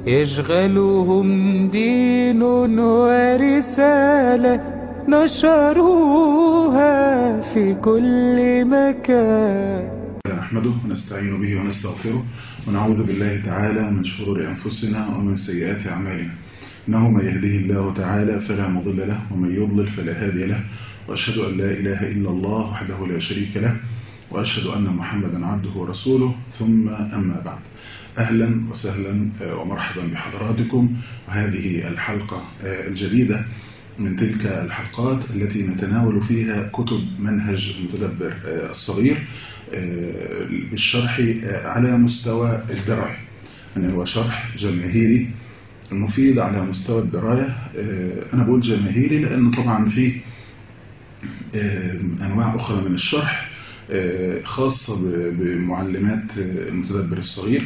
يشغلهم دين ورسالة نشروها في كل مكان نحمده ونستعين به ونستغفره ونعوذ بالله تعالى من شرور أنفسنا ومن سيئات أعمالنا إنه من يهده الله تعالى فلا مضل له ومن يضلل فلا هادي له وأشهد أن لا إله إلا الله وحده لا شريك له وأشهد أن محمدا عبده ورسوله ثم أما بعد أهلا وسهلا ومرحبا بحضراتكم وهذه الحلقة الجديدة من تلك الحلقات التي نتناول فيها كتب منهج المتدبر الصغير بالشرح على مستوى الدراية يعني هو شرح جماهيري مفيد على مستوى الدراية أنا بقول جماهيري لأن طبعا في أنواع أخرى من الشرح خاصة بمعلمات المتدبر الصغير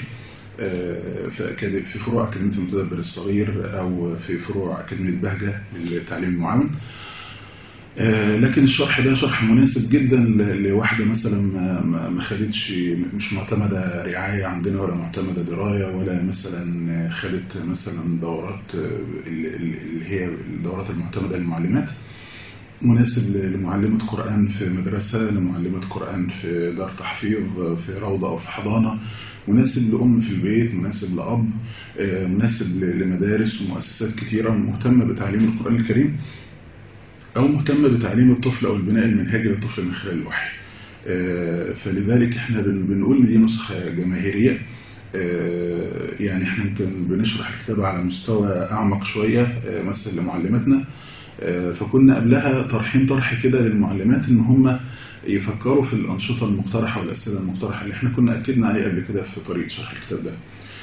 في فروع أكاديمية المتدبر الصغير أو في فروع أكاديمية بهجة للتعليم المعاون لكن الشرح ده شرح مناسب جدا لواحدة مثلا ما خدتش مش معتمدة رعاية عندنا ولا معتمدة دراية ولا مثلا خدت مثلا دورات اللي هي الدورات المعتمدة للمعلمات مناسب لمعلمة قرآن في مدرسة لمعلمة قرآن في دار تحفيظ في روضة أو في حضانة مناسب لأم في البيت مناسب لأب مناسب لمدارس ومؤسسات كتيرة مهتمة بتعليم القرآن الكريم أو مهتمة بتعليم الطفل أو البناء المنهجي للطفل من خلال الوحي فلذلك احنا بنقول ان دي نسخة جماهيرية يعني احنا يمكن بنشرح الكتاب على مستوى أعمق شوية مثلا لمعلماتنا فكنا قبلها طرحين طرح كده للمعلمات ان هم يفكروا في الأنشطة المقترحة والأسئلة المقترحة اللي احنا كنا أكدنا عليه قبل كده في طريقة شرح الكتاب ده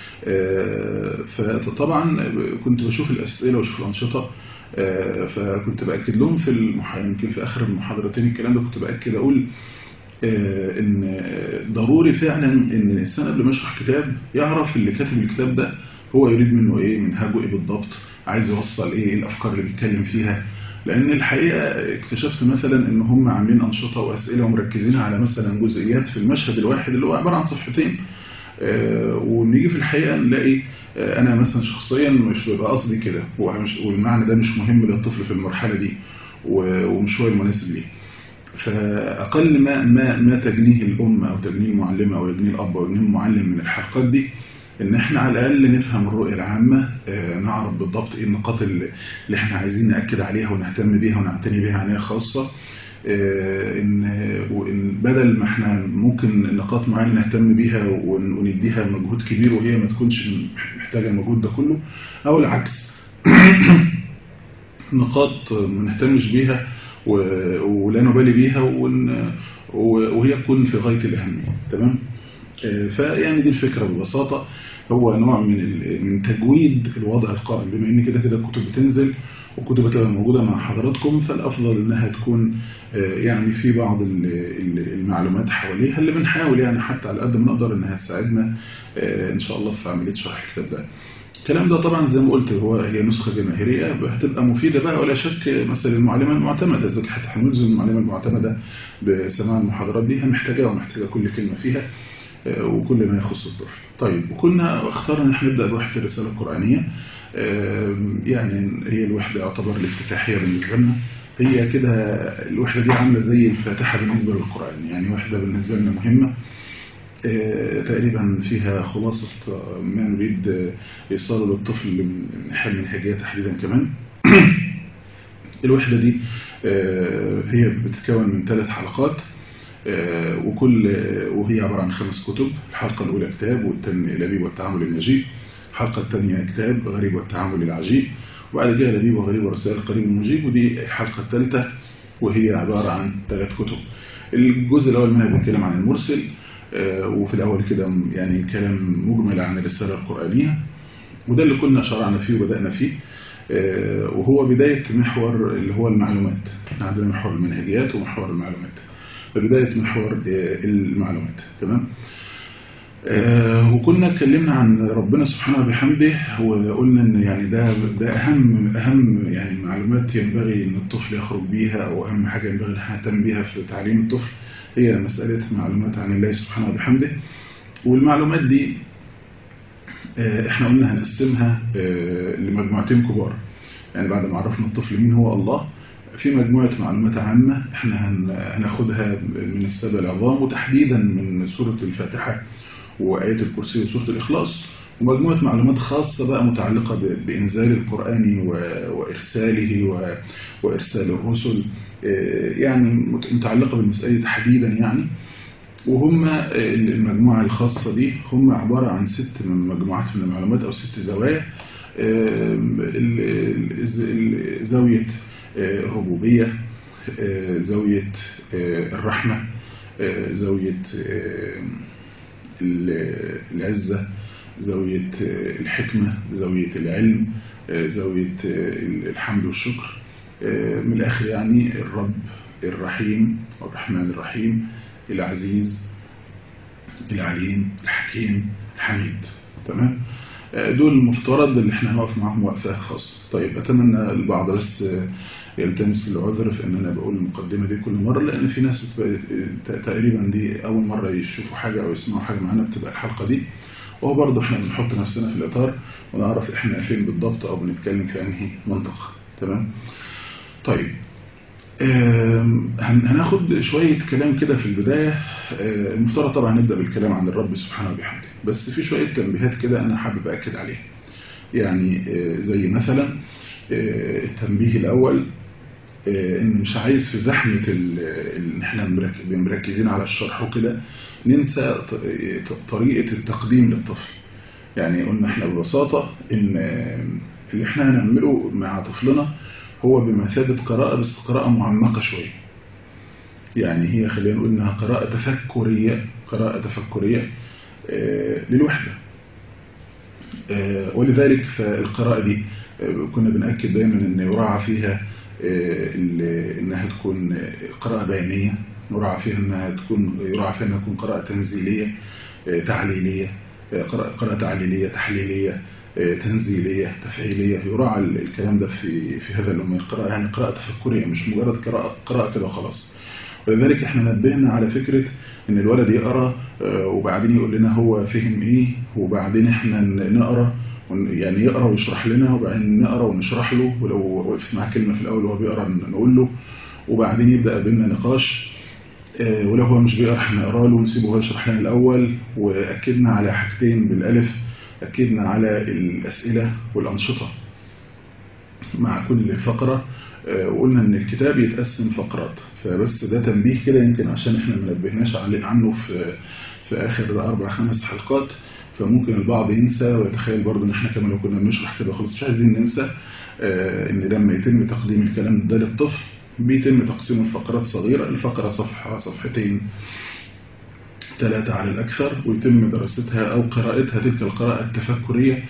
فطبعا كنت بشوف الأسئلة وشوف الأنشطة فكنت بأكد لهم في المح... يمكن في آخر المحاضرتين الكلام ده كنت بأكد أقول إن ضروري فعلا إن الإنسان قبل ما يشرح كتاب يعرف اللي كاتب الكتاب ده هو يريد منه إيه منهجه إيه بالضبط عايز يوصل إيه الأفكار اللي بيتكلم فيها لأن الحقيقة اكتشفت مثلا إن هم عاملين أنشطة وأسئلة ومركزين على مثلا جزئيات في المشهد الواحد اللي هو عبارة عن صفحتين ونيجي في الحقيقة نلاقي أنا مثلا شخصيا مش بيبقى قصدي كده والمعنى ده مش مهم للطفل في المرحلة دي ومش هو المناسب ليه فأقل ما ما ما تجنيه الأم أو تجنيه المعلمة أو يجنيه الأب أو يجنيه المعلم من الحلقات دي ان احنا على الاقل نفهم الرؤيه العامه نعرف بالضبط ايه النقاط اللي احنا عايزين ناكد عليها ونهتم بيها ونعتني بيها عنايه خاصه ان بدل ما احنا ممكن نقاط معينه نهتم بيها ونديها مجهود كبير وهي ما تكونش محتاجه المجهود ده كله او العكس نقاط ما نهتمش بيها ولا نبالي بيها وهي تكون في غايه الاهميه تمام فيعني دي الفكره ببساطه هو نوع من من تجويد الوضع القائم بما ان كده كده الكتب بتنزل والكتب هتبقى موجوده مع حضراتكم فالافضل انها تكون يعني في بعض المعلومات حواليها اللي بنحاول يعني حتى على قد ما نقدر انها تساعدنا ان شاء الله في عمليه شرح الكتاب ده. الكلام ده طبعا زي ما قلت هو هي نسخه جماهيريه هتبقى مفيده بقى ولا شك مثلا المعلمه المعتمده اذا حتى هنلزم المعلمه المعتمده بسماع المحاضرات دي محتاجاها ومحتاجه كل كلمه فيها وكل ما يخص الطفل طيب وكنا اخترنا ان احنا نبدا بوحده الرساله القرانيه يعني هي الوحده يعتبر الافتتاحيه بالنسبه لنا هي كده الوحده دي عامله زي الفاتحه بالنسبه للقران يعني وحده بالنسبه لنا مهمه تقريبا فيها خلاصه ما نريد ايصاله للطفل من حال منهجيه تحديدا كمان الوحده دي هي بتتكون من ثلاث حلقات وكل وهي عبارة عن خمس كتب الحلقة الأولى كتاب والثانية لبيب والتعامل النجيب الحلقة الثانية كتاب غريب والتعامل العجيب وبعد كده لبيب وغريب ورسائل قريب المجيب ودي الحلقة الثالثة وهي عبارة عن ثلاث كتب الجزء الأول منها بيتكلم عن المرسل وفي الأول كده يعني كلام مجمل عن الرسالة القرآنية وده اللي كنا شرعنا فيه وبدأنا فيه وهو بداية محور اللي هو المعلومات احنا عندنا محور المنهجيات ومحور المعلومات بداية محور المعلومات تمام آه وكنا اتكلمنا عن ربنا سبحانه وبحمده وقلنا ان يعني ده ده اهم اهم يعني معلومات ينبغي ان الطفل يخرج بيها او اهم حاجه ينبغي ان نهتم بيها في تعليم الطفل هي مساله معلومات عن الله سبحانه وبحمده والمعلومات دي احنا قلنا هنقسمها لمجموعتين كبار يعني بعد ما عرفنا الطفل مين هو الله في مجموعة معلومات عامة احنا هناخدها من السبع العظام وتحديدا من سورة الفاتحة وآية الكرسي وسورة الإخلاص ومجموعة معلومات خاصة بقى متعلقة بإنزال القرآن وإرساله وإرسال الرسل يعني متعلقة بالمسألة تحديدا يعني وهم المجموعة الخاصة دي هم عبارة عن ست مجموعات من المعلومات أو ست زوايا زاوية الربوبية زاوية الرحمة زاوية العزة زاوية الحكمة زاوية العلم زاوية الحمد والشكر من الآخر يعني الرب الرحيم الرحمن الرحيم العزيز العليم الحكيم الحميد تمام دول المفترض اللي احنا هنقف معاهم وقفة خاصة طيب أتمنى البعض بس يلتمس العذر في ان انا بقول المقدمة دي كل مرة لان في ناس تقريبا دي اول مرة يشوفوا حاجة او يسمعوا حاجة معانا بتبقى الحلقة دي وهو برضه احنا بنحط نفسنا في الاطار ونعرف احنا فين بالضبط او بنتكلم في انهي منطقة تمام طيب هناخد شوية كلام كده في البداية المفترض طبعا نبدأ بالكلام عن الرب سبحانه وبحمده بس في شوية تنبيهات كده أنا حابب أكد عليها يعني زي مثلا التنبيه الأول إن مش عايز في زحمة إن إحنا مركزين على الشرح وكده ننسى طريقة التقديم للطفل يعني قلنا إحنا ببساطة إن اللي إحنا هنعمله مع طفلنا هو بمثابة قراءة بس قراءة معمقة شوية يعني هي خلينا نقول إنها قراءة تفكرية قراءة تفكرية للوحدة ولذلك فالقراءة دي كنا بنأكد دايما أن يراعى فيها إنها تكون قراءة بيانية يراعى فيها أنها تكون يراعى فيها أنها تكون قراءة تنزيلية تعليلية قراءة تعليلية تحليلية تنزيلية تفعيلية يراعى الكلام ده في في هذا الأمر القراءة يعني قراءة تفكرية مش مجرد قراءة قراءة كده وخلاص ولذلك احنا نبهنا على فكرة ان الولد يقرأ وبعدين يقول لنا هو فهم ايه وبعدين احنا نقرأ يعني يقرأ ويشرح لنا وبعدين نقرأ ونشرح له ولو وقفت معاه كلمة في الأول وهو بيقرأ نقول له وبعدين يبدأ بينا نقاش ولو هو مش بيقرأ احنا نقرأ له ونسيبه هو يشرح لنا الأول وأكدنا على حاجتين بالألف أكدنا على الأسئلة والأنشطة مع كل فقرة وقلنا ان الكتاب يتقسم فقرات فبس ده تنبيه كده يمكن عشان احنا ما نبهناش عنه في في اخر اربع خمس حلقات فممكن البعض ينسى ويتخيل برضه ان احنا كمان لو كنا بنشرح كده خلاص مش عايزين ننسى ان لما يتم تقديم الكلام ده للطفل بيتم تقسيم الفقرات صغيرة الفقرة صفحة صفحتين ثلاثة على الأكثر ويتم دراستها أو قراءتها تلك القراءة التفكرية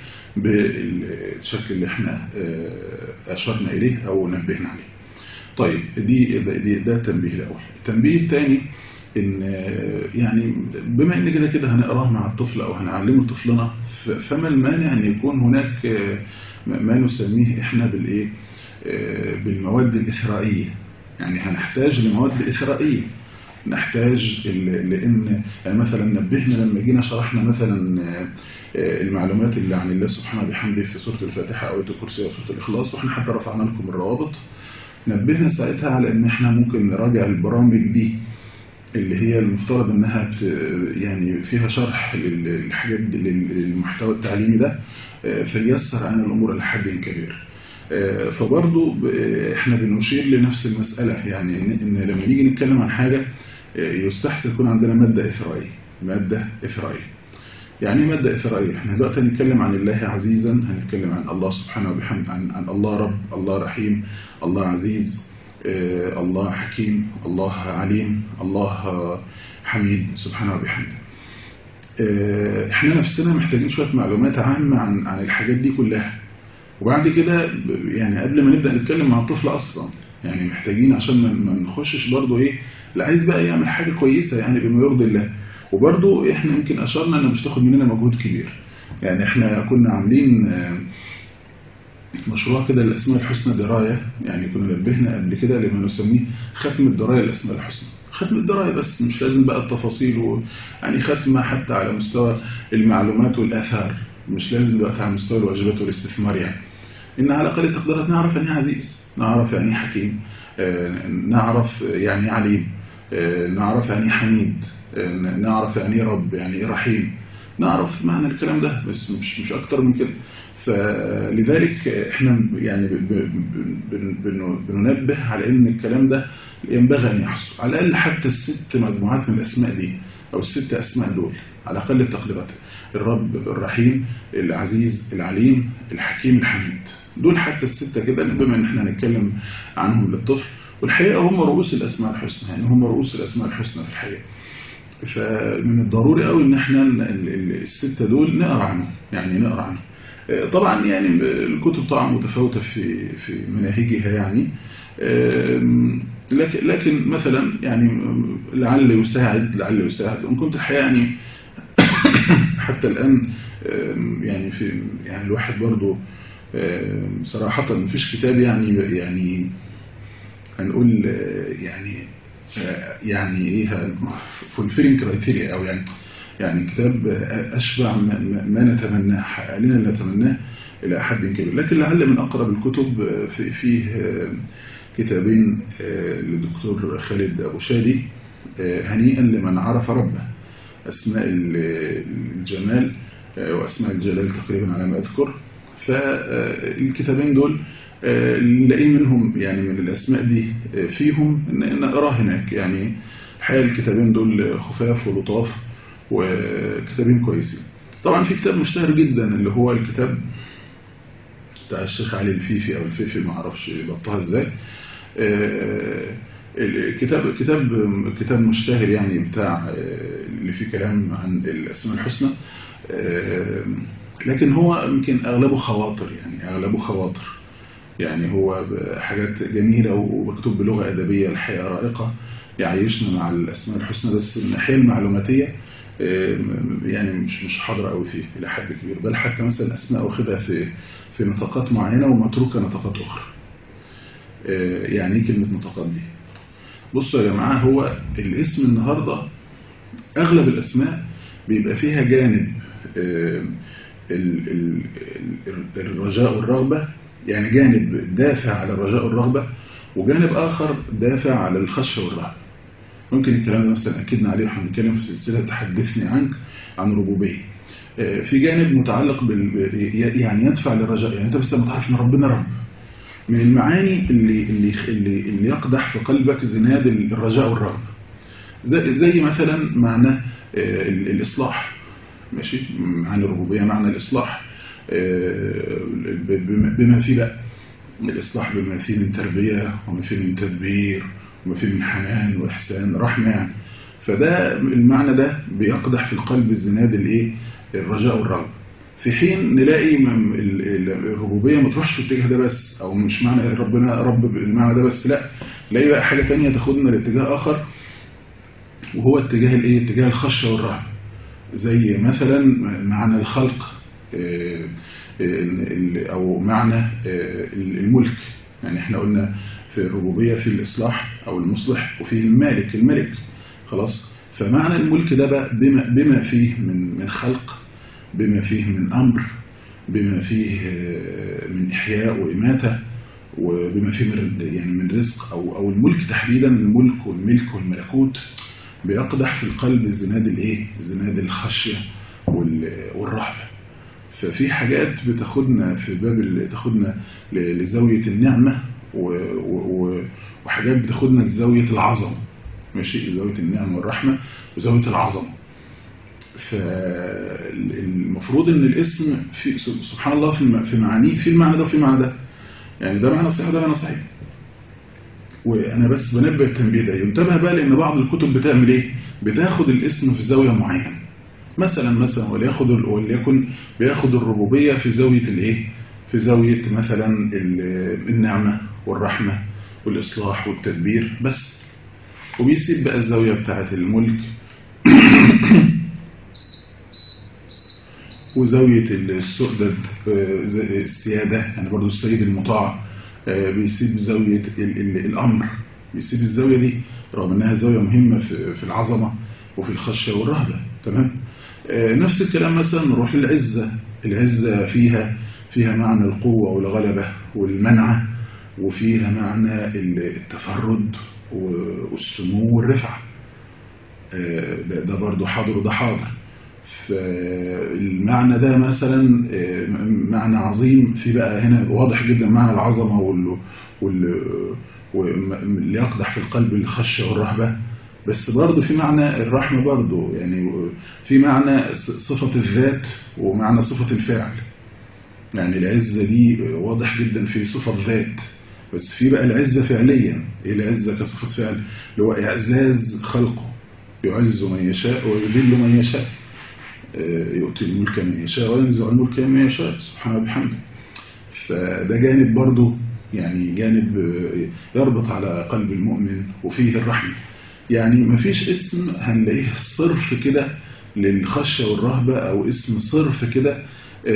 بالشكل اللي احنا أشرنا إليه أو نبهنا عليه طيب دي, دي ده التنبيه الأول التنبيه الثاني إن يعني بما إن كده كده هنقراه مع الطفل أو هنعلمه طفلنا فما المانع أن يكون هناك ما نسميه إحنا بالإيه بالمواد الإثرائية يعني هنحتاج لمواد إثرائية نحتاج لأن يعني مثلا نبهنا لما جينا شرحنا مثلا المعلومات اللي عن الله سبحانه بحمده في سورة الفاتحة أو الكرسي أو سورة الإخلاص وإحنا حتى رفعنا لكم الروابط نبهنا ساعتها على إن إحنا ممكن نراجع البرامج دي اللي هي المفترض إنها يعني فيها شرح للحاجات للمحتوى التعليمي ده فييسر عن الأمور لحد كبير فبرضو احنا بنشير لنفس المسألة يعني إن لما نيجي نتكلم عن حاجة يستحسن يكون عندنا مادة إثرائية مادة إثرائية يعني مادة إثرائية احنا دلوقتي هنتكلم عن الله عزيزا هنتكلم عن الله سبحانه وبحمد عن, عن الله رب الله رحيم الله عزيز اه الله حكيم الله عليم الله حميد سبحانه وبحمده اه احنا نفسنا محتاجين شوية معلومات عامة عن, عن الحاجات دي كلها وبعد كده يعني قبل ما نبدأ نتكلم مع الطفل أصلا يعني محتاجين عشان ما نخشش برضو ايه لا عايز بقى يعمل حاجة كويسة يعني بما يرضي الله وبرضو احنا يمكن اشرنا ان مش تاخد مننا مجهود كبير يعني احنا كنا عاملين مشروع كده الاسماء الحسنى دراية يعني كنا نبهنا قبل كده لما نسميه ختم الدراية الاسماء الحسنى ختم الدراية بس مش لازم بقى التفاصيل و... يعني ختمة حتى على مستوى المعلومات والآثار مش لازم دلوقتي على مستوى الواجبات والاستثمار يعني ان على اقل التقديرات نعرف يعني ايه عزيز نعرف يعني ايه حكيم آه، نعرف يعني ايه عليم آه، نعرف يعني ايه حميد آه، نعرف يعني ايه رب يعني ايه رحيم نعرف معنى الكلام ده بس مش مش اكتر من كده فلذلك احنا يعني ب- ب- بن- بن- بننبه على ان الكلام ده ينبغي ان يحصل على الاقل حتى الست مجموعات من الاسماء دي او الست اسماء دول على اقل التقديرات الرب الرحيم العزيز العليم الحكيم الحميد دول حتى الستة كده بما ان احنا هنتكلم عنهم للطفل والحقيقة هم رؤوس الاسماء الحسنى يعني هم رؤوس الاسماء الحسنى في الحقيقة فمن الضروري قوي ان احنا ال- ال- الستة دول نقرا عنهم يعني نقرا عنهم آه، طبعا يعني الكتب طبعا متفاوتة في في مناهجها يعني آم، لكن لكن مثلا يعني لعل يساعد لعل يساعد وان كنت الحقيقة يعني حتى الآن آم، يعني في يعني الواحد برضه آم، صراحة مفيش كتاب يعني يعني هنقول آه، يعني آه، يعني ايه فولفيلنج كرايتيريا او يعني يعني كتاب آه، اشبع ما, ما- ما نتمناه حقق لنا نتمناه الى حد كبير لكن لعل من اقرب الكتب آه، في فيه آه، كتابين آه، للدكتور خالد ابو شادي آه، هنيئا لمن عرف ربه أسماء ال- الجمال آه، وأسماء الجلال تقريبا على ما أذكر فالكتابين دول آه، نلاقي منهم يعني من الأسماء دي آه، فيهم ن- نقراه هناك يعني الحقيقة الكتابين دول خفاف ولطاف وكتابين كويسين طبعا في كتاب مشتهر جدا اللي هو الكتاب بتاع الشيخ علي الفيفي أو الفيفي ما اعرفش بطها ازاي آه، الكتاب كتاب كتاب مشتهر يعني بتاع آه، اللي فيه كلام عن الأسماء الحسنى آه، لكن هو يمكن أغلبه خواطر يعني أغلبه خواطر يعني هو حاجات جميلة ومكتوب بلغة أدبية الحقيقة رائقة يعيشنا مع الأسماء الحسنى بس الناحية المعلوماتية آه، يعني مش مش حاضرة قوي فيه إلى حد كبير بل حتى مثلا أسماء واخدها في في نطاقات معينة ومتروكة نطاقات أخرى آه، يعني ايه كلمة نطاقات دي بصوا يا جماعة هو الاسم النهاردة أغلب الأسماء بيبقى فيها جانب آه، ال- ال- ال- الرجاء والرغبة يعني جانب دافع على الرجاء والرغبة وجانب آخر دافع على الخشية والرهبة ممكن الكلام ده مثلا أكدنا عليه واحنا بنتكلم في سلسلة تحدثني عنك عن ربوبية آه، في جانب متعلق بال يعني يدفع للرجاء يعني أنت بس لما تعرف إن ربنا رب من المعاني اللي اللي اللي, اللي يقدح في قلبك زناد الرجاء والرغبة زي, زي مثلا معنى آه، ال- الإصلاح ماشي معنى الربوبية معنى الإصلاح آه، ب- بما بما فيه بقى الإصلاح بما فيه من تربية وما فيه من تدبير وما فيه من حنان وإحسان رحمة يعني فده المعنى ده بيقدح في القلب الزناد الايه الرجاء والرغبة في حين نلاقي م- ال- ال- الربوبية ما تروحش في الاتجاه ده بس او مش معنى ربنا رب بالمعنى ده بس لا نلاقي بقى حاجة تانية تاخدنا لاتجاه اخر وهو اتجاه الايه اتجاه الخشية والرهبة زي مثلا معنى الخلق آه، ال- او معنى آه، الملك يعني احنا قلنا في الربوبية في الإصلاح أو المصلح وفي المالك الملك خلاص فمعنى الملك ده بقى بما, بما فيه من من خلق بما فيه من أمر بما فيه آه، من إحياء وإماتة وبما فيه من يعني من رزق أو أو الملك تحديدا الملك والملك والملكوت بيقدح في القلب زناد الايه زناد الخشية وال- والرهبة ففي حاجات بتاخدنا في باب ال- تاخدنا ل- لزاوية النعمة و- و- و- وحاجات بتاخدنا لزاوية العظمة ماشي زاوية النعمة والرحمة وزاوية العظمة فالمفروض ان الاسم في سبحان الله في الم- في معانيه في المعنى ده وفي المعنى ده يعني ده معنى صحيح وده معنى صحيح وانا بس بنبه التنبيه ده ينتبه بقى لان بعض الكتب بتعمل ايه بتاخد الاسم في زاويه معينه مثلا مثلا ولياخد وليكن بياخد الربوبيه في زاويه الايه في زاويه مثلا ال- النعمه والرحمه والاصلاح والتدبير بس وبيسيب بقى الزاويه بتاعه الملك وزاوية السؤدد آه، ز- السيادة يعني برضو السيد المطاع آه، بيسيب زاوية ال- ال- الأمر بيسيب الزاوية دي رغم أنها زاوية مهمة في في العظمة وفي الخشية والرهبة تمام آه، نفس الكلام مثلا نروح للعزة العزة فيها فيها معنى القوة والغلبة والمنعة وفيها معنى التفرد والسمو والرفعة ده, ده برضو حاضر وده حاضر فالمعنى ده مثلا معنى عظيم في بقى هنا واضح جدا معنى العظمة وال وال واللي يقدح في القلب الخشية والرهبة بس برضه في معنى الرحمة برضه يعني في معنى صفة الذات ومعنى صفة الفعل يعني العزة دي واضح جدا في صفة ذات بس في بقى العزة فعليا ايه العزة كصفة فعل اللي هو اعزاز خلقه يعز من يشاء ويذل من يشاء يؤتي الملك من يشاء وينزع الملك من يشاء سبحانه وبحمده فده جانب برضه يعني جانب يربط على قلب المؤمن وفيه الرحمة يعني مفيش اسم هنلاقيه صرف كده للخشية والرهبة أو اسم صرف كده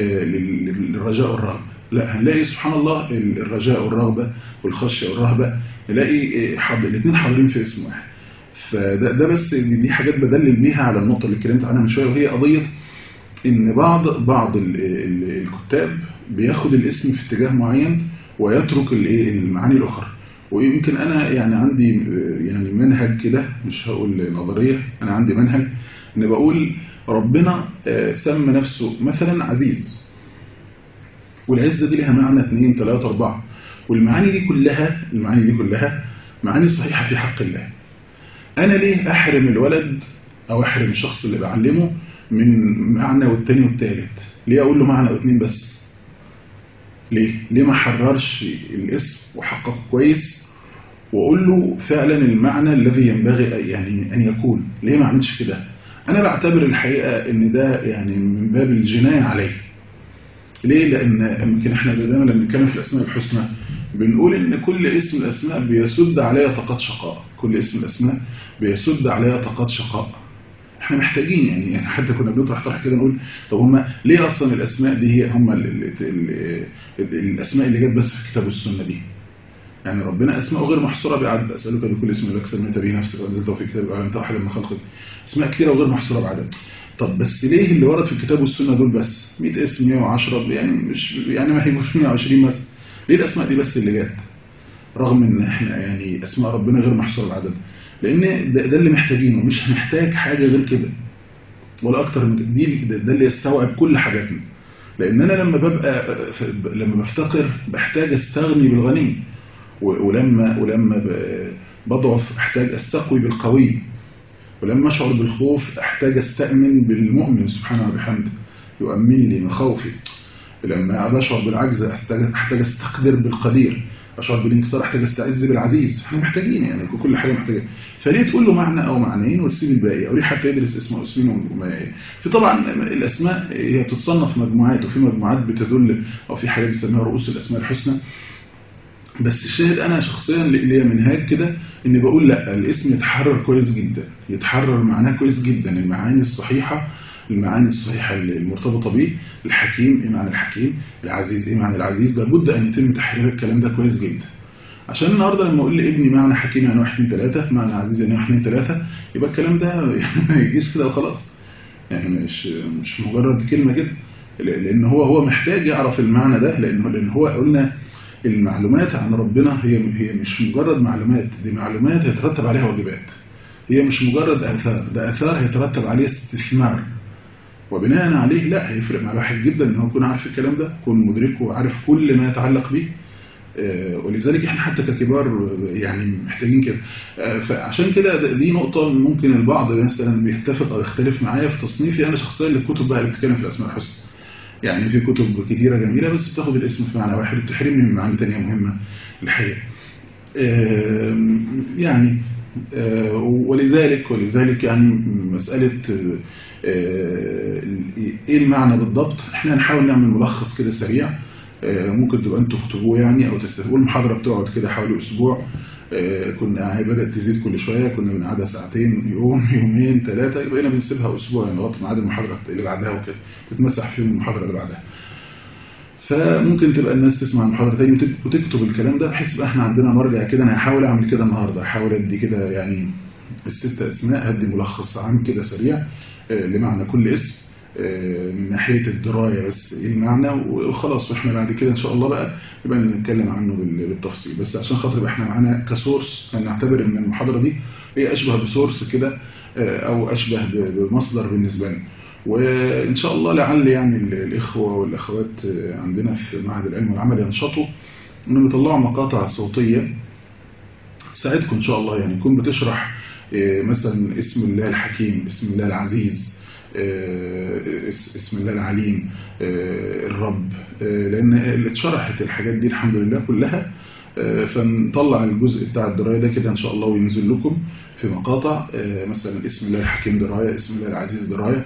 للرجاء والرهبة لا هنلاقي سبحان الله الرجاء والرغبة والخشية والرهبة نلاقي حض... الاثنين حاضرين في اسم واحد فده ده بس دي حاجات بدلل بيها على النقطة اللي اتكلمت عنها من شوية وهي قضية ان بعض بعض ال ال الكتاب بياخد الاسم في اتجاه معين ويترك الايه المعاني الاخرى ويمكن انا يعني عندي يعني منهج كده مش هقول نظرية انا عندي منهج ان بقول ربنا سمى نفسه مثلا عزيز والعزة دي لها معنى اثنين ثلاثة أربعة والمعاني دي كلها المعاني دي كلها معاني صحيحة في حق الله أنا ليه أحرم الولد أو أحرم الشخص اللي بعلمه من معنى والتاني والتالت ليه أقول له معنى واثنين بس ليه ليه ما حررش الاسم وحققه كويس وأقول له فعلا المعنى الذي ينبغي يعني أن يكون ليه ما عملش كده أنا بعتبر الحقيقة أن ده يعني من باب الجناية عليه ليه؟ لأن يمكن احنا دايما لما بنتكلم في الأسماء الحسنى بنقول إن كل اسم الأسماء بيسد عليها طاقات شقاء كل اسم الأسماء بيسد عليها طاقات شقاء احنا محتاجين يعني, يعني حتى كنا بنطرح طرح كده نقول طب هم ليه أصلا الأسماء دي هي هم ال ال ال الأسماء اللي جت بس في كتاب السنة دي يعني ربنا أسماء غير محصورة بعدد أسألك بكل اسم لك سميت به نفسك وأنزلته في كتاب وعلمت أحد من خلقك أسماء كثيرة وغير محصورة بعدد طب بس ليه اللي ورد في الكتاب والسنة دول بس 100 اسم 110 يعني مش يعني ما هيبقوش 120 مثلا ليه الأسماء دي بس اللي جت رغم ان احنا يعني اسماء ربنا غير محصورة بعدد لان ده, ده اللي محتاجينه مش هنحتاج حاجة غير كده ولا اكتر من دي ده, ده اللي يستوعب كل حاجاتنا لان انا لما ببقى لما بفتقر بحتاج استغني بالغني ولما ولما بضعف احتاج استقوي بالقوي ولما أشعر بالخوف أحتاج أستأمن بالمؤمن سبحانه وبحمده يؤمن لي مخاوفي لما بشعر بالعجز أحتاج أستقدر بالقدير أشعر بالانكسار أحتاج أستعز بالعزيز احنا محتاجين يعني كل حاجة محتاجة فليه تقول له معنى أو معنيين وتسيب الباقي أو ليه حتى يدرس اسمه اسمين في طبعا الأسماء هي بتتصنف مجموعات وفي مجموعات بتدل أو في حاجات بيسميها رؤوس الأسماء الحسنى بس الشاهد انا شخصيا ليا منهاج كده اني بقول لا الاسم يتحرر كويس جدا يتحرر معناه كويس جدا المعاني الصحيحة المعاني الصحيحة المرتبطة به الحكيم ايه معنى الحكيم العزيز ايه معنى العزيز لابد ان يتم تحرير الكلام ده كويس جدا عشان النهارده لما اقول لابني معنى حكيم يعني 1 2 3 معنى عزيز يعني 1 2 3 يبقى الكلام ده ما يجيش كده وخلاص يعني مش مش مجرد كلمة كده لان هو هو محتاج يعرف المعنى ده لان لان هو قلنا المعلومات عن ربنا هي هي مش مجرد معلومات دي معلومات يترتب عليها واجبات هي مش مجرد آثار ده آثار هيترتب عليه استثمار وبناء عليه لا هيفرق مع الواحد جدا ان هو يكون عارف الكلام ده يكون مدركه وعارف كل ما يتعلق به ولذلك احنا حتى ككبار يعني محتاجين كده فعشان كده دي نقطة ممكن البعض مثلا بيتفق او يختلف معايا في تصنيفي انا شخصيا للكتب بقى اللي بتتكلم في الاسماء الحسنى يعني في كتب كتيرة جميلة بس بتاخد الاسم في معنى واحد وتحرمني من معاني تانية مهمة الحقيقة يعني ولذلك ولذلك يعني مسألة ايه المعنى بالضبط احنا هنحاول نعمل ملخص كده سريع ممكن تبقى انتوا تكتبوه يعني او تستهدفوا المحاضرة بتقعد كده حوالي اسبوع كنا هي بدأت تزيد كل شوية كنا بنقعدها ساعتين يوم يومين ثلاثة يبقى هنا بنسيبها اسبوع يعني لغايه ميعاد المحاضرة اللي بعدها وكده تتمسح فيهم المحاضرة اللي بعدها فممكن تبقى الناس تسمع المحاضرة تاني وتكتب الكلام ده بحيث بقى احنا عندنا مرجع كده انا هحاول اعمل كده النهاردة هحاول ادي كده يعني الست اسماء هدي ملخص عام كده سريع لمعنى كل اسم من ناحية الدراية بس ايه المعنى وخلاص واحنا بعد كده ان شاء الله بقى يبقى نتكلم عنه بالتفصيل بس عشان خاطر يبقى احنا معانا كسورس نعتبر ان المحاضرة دي هي اشبه بسورس كده او اشبه بمصدر بالنسبة لنا وان شاء الله لعل يعني الاخوة والاخوات عندنا في معهد العلم والعمل ينشطوا انهم يطلعوا مقاطع صوتية تساعدكم ان شاء الله يعني يكون بتشرح مثلا اسم الله الحكيم اسم الله العزيز اسم الله العليم الرب لان اللي اتشرحت الحاجات دي الحمد لله كلها فنطلع الجزء بتاع الدراية ده كده ان شاء الله وينزل لكم في مقاطع مثلا اسم الله الحكيم دراية اسم الله العزيز دراية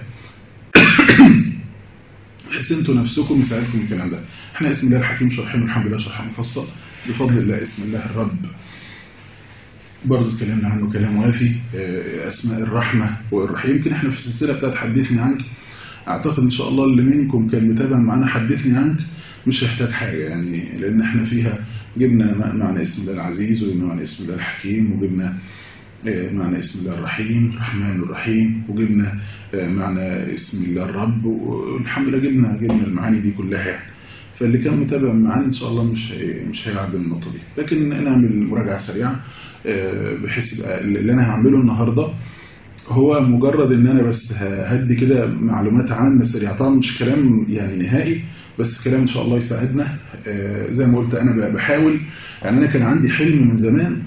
بحيث انتوا نفسكم يساعدكم الكلام ده احنا اسم الله الحكيم شرحين الحمد لله شرح مفصل بفضل الله اسم الله الرب برضه اتكلمنا عنه كلام وافي اسماء الرحمة والرحيم يمكن احنا في السلسلة بتاعت حدثني عنك اعتقد ان شاء الله اللي منكم كان متابع معانا حدثني عنك مش هيحتاج حاجة يعني لان احنا فيها جبنا معنى اسم الله العزيز وجبنا معنى اسم الله الحكيم وجبنا معنى اسم الله الرحيم الرحمن الرحيم وجبنا معنى اسم الله الرب والحمد لله جبنا جبنا المعاني دي كلها يعني فاللي كان متابع معانا ان شاء الله مش هي مش هيعدي النقطه دي لكن نعمل مراجعه سريعه بحيث يبقى اللي انا هعمله النهارده هو مجرد ان انا بس هدي كده معلومات عامه سريعه طبعا مش كلام يعني نهائي بس كلام ان شاء الله يساعدنا زي ما قلت انا بحاول يعني انا كان عندي حلم من زمان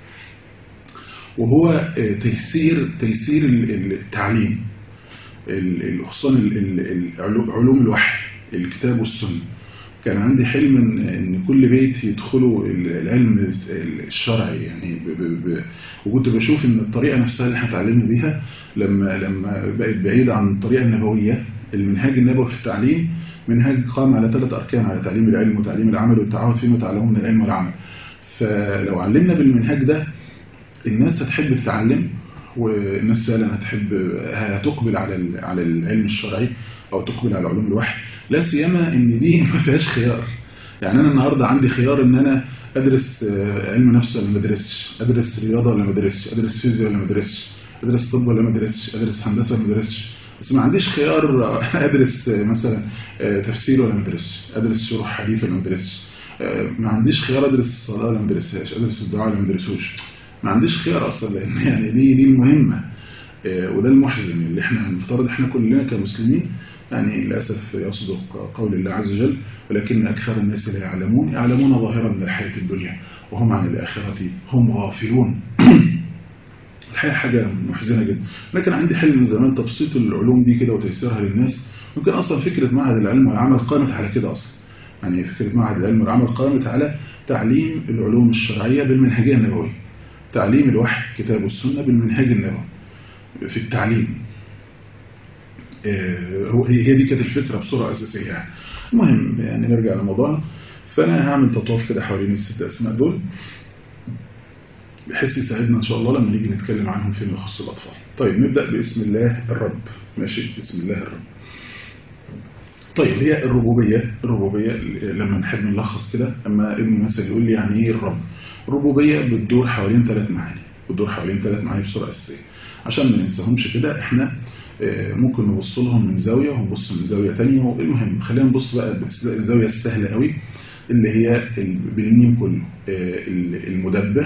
وهو تيسير تيسير التعليم خصوصا علوم الوحي الكتاب والسنه كان عندي حلم ان ان كل بيت يدخلوا العلم الشرعي يعني ب ب ب وكنت بشوف ان الطريقه نفسها اللي احنا اتعلمنا بيها لما لما بقت بعيده عن الطريقه النبويه المنهاج النبوي في التعليم منهاج قام على ثلاث اركان على تعليم العلم وتعليم العمل والتعاون فيما يتعلمون من العلم والعمل فلو علمنا بالمنهاج ده الناس هتحب تتعلم والناس فعلا هتحب هتقبل على على العلم الشرعي او تقبل على علوم الوحي لا سيما ان دي ما فيهاش خيار يعني انا النهارده عندي خيار ان انا ادرس علم نفس ولا ما ادرسش ادرس رياضه ولا ما ادرسش ادرس فيزياء ولا ما ادرسش ادرس طب ولا ما ادرسش ادرس هندسه ولا ما ادرسش بس ما عنديش خيار ادرس مثلا تفسير ولا ما ادرسش ادرس شروح حديث ولا ما ادرسش ما عنديش خيار ادرس الصلاه ولا ما ادرسهاش ادرس الدعاء ولا ما ادرسوش ما عنديش خيار اصلا لان يعني دي دي المهمه وده المحزن اللي احنا المفترض احنا كلنا كمسلمين يعني للأسف يصدق قول الله عز وجل ولكن أكثر الناس لا يعلمون يعلمون ظاهرا من الحياة الدنيا وهم عن الآخرة هم غافلون الحقيقة حاجة محزنة جدا لكن عندي حلم من زمان تبسيط العلوم دي كده وتيسيرها للناس ممكن أصلا فكرة معهد العلم والعمل قامت على كده أصلا يعني فكرة معهد العلم والعمل قامت على تعليم العلوم الشرعية بالمنهجية النبوية تعليم الوحي كتاب والسنة بالمنهج النبوي في التعليم هي دي كانت الفكرة بصورة أساسية يعني المهم يعني نرجع لموضوعنا فأنا هعمل تطواف كده حوالين الست أسماء دول بحيث يساعدنا إن شاء الله لما نيجي نتكلم عنهم فيما يخص الأطفال طيب نبدأ باسم الله الرب ماشي بسم الله الرب طيب هي الربوبية الربوبية لما نحب نلخص كده أما ابن مثلا يقول لي يعني إيه الرب الربوبية بتدور حوالين ثلاث معاني بتدور حوالين ثلاث معاني بصورة أساسية عشان ما ننساهمش كده احنا ممكن نبص لهم من زاوية ونبص من زاوية تانية المهم خلينا نبص بقى الزاوية السهلة قوي اللي هي بالميم كله المدبر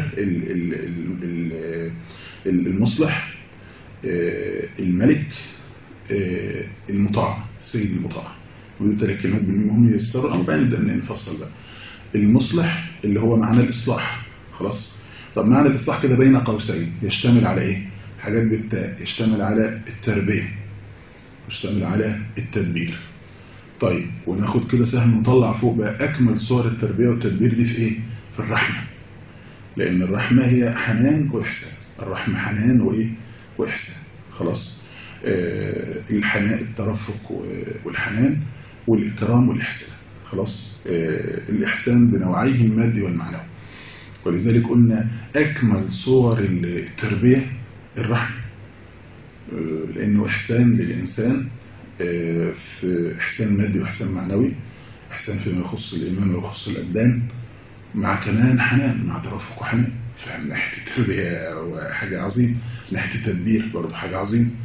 المصلح الملك المطاع السيد المطاع ودي ثلاث كلمات بالميم هم يسروا أو بقى نبدأ نفصل بقى المصلح اللي هو معنى الإصلاح خلاص طب معنى الإصلاح كده بين قوسين يشتمل على إيه حاجات بالتاء يشتمل على التربية يشتمل على التدبير طيب وناخد كده سهم نطلع فوق بقى أكمل صور التربية والتدبير دي في إيه؟ في الرحمة لأن الرحمة هي حنان وإحسان الرحمة حنان وإيه؟ وإحسان خلاص آه الحنان الترفق والحنان والإكرام والإحسان خلاص آه الإحسان بنوعيه المادي والمعنوي ولذلك قلنا أكمل صور التربية الرحمة لأنه إحسان للإنسان في إحسان مادي وإحسان معنوي إحسان فيما يخص الإيمان ويخص الأبدان مع كمان حنان مع ترفق وحنان فمن ناحية التربية حاجة عظيم من ناحية التدبير برضه حاجة عظيم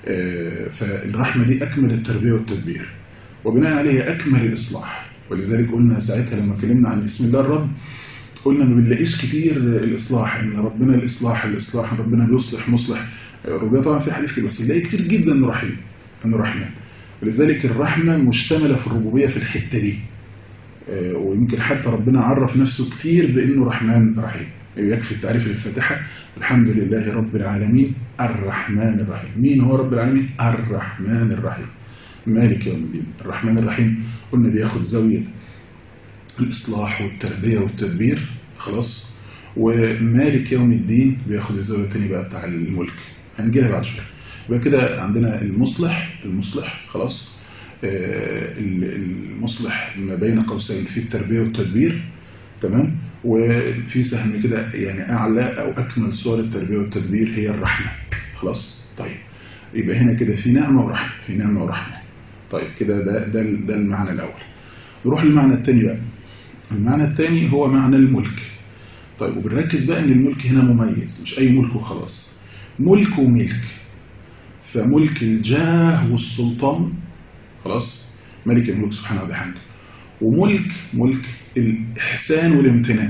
آه، فالرحمة دي أكمل التربية والتدبير وبناء عليها أكمل الإصلاح ولذلك قلنا ساعتها لما اتكلمنا عن بسم الله الرب قلنا ما بنلاقيش كتير الإصلاح إن ربنا الإصلاح الإصلاح ربنا بيصلح مصلح ربنا طبعا في حديث كده بس نلاقي كتير جدا إنه رحيم إنه رحمن ولذلك الرحمة مشتملة في الربوبية في الحتة دي آه، ويمكن حتى ربنا عرف نفسه كتير بأنه رحمن رحيم يكفي التعريف الفاتحة الحمد لله رب العالمين الرحمن الرحيم مين هو رب العالمين الرحمن الرحيم مالك يوم الدين الرحمن الرحيم قلنا بياخد زاوية الإصلاح والتربية والتدبير خلاص ومالك يوم الدين بياخد الزاوية التانية بقى بتاع الملك هنجيها بعد شوية يبقى كده عندنا المصلح المصلح خلاص آه، المصلح ما بين قوسين في التربية والتدبير تمام وفي سهم كده يعني أعلى أو أكمل صور التربية والتدبير هي الرحمة خلاص طيب يبقى هنا كده في نعمة ورحمة في نعمة ورحمة طيب كده ده ده ده المعنى الأول نروح للمعنى الثاني بقى المعنى الثاني هو معنى الملك طيب وبنركز بقى ان الملك هنا مميز مش اي ملك وخلاص ملك وملك فملك الجاه والسلطان خلاص ملك الملك سبحانه وبحمده وملك ملك الإحسان والامتنان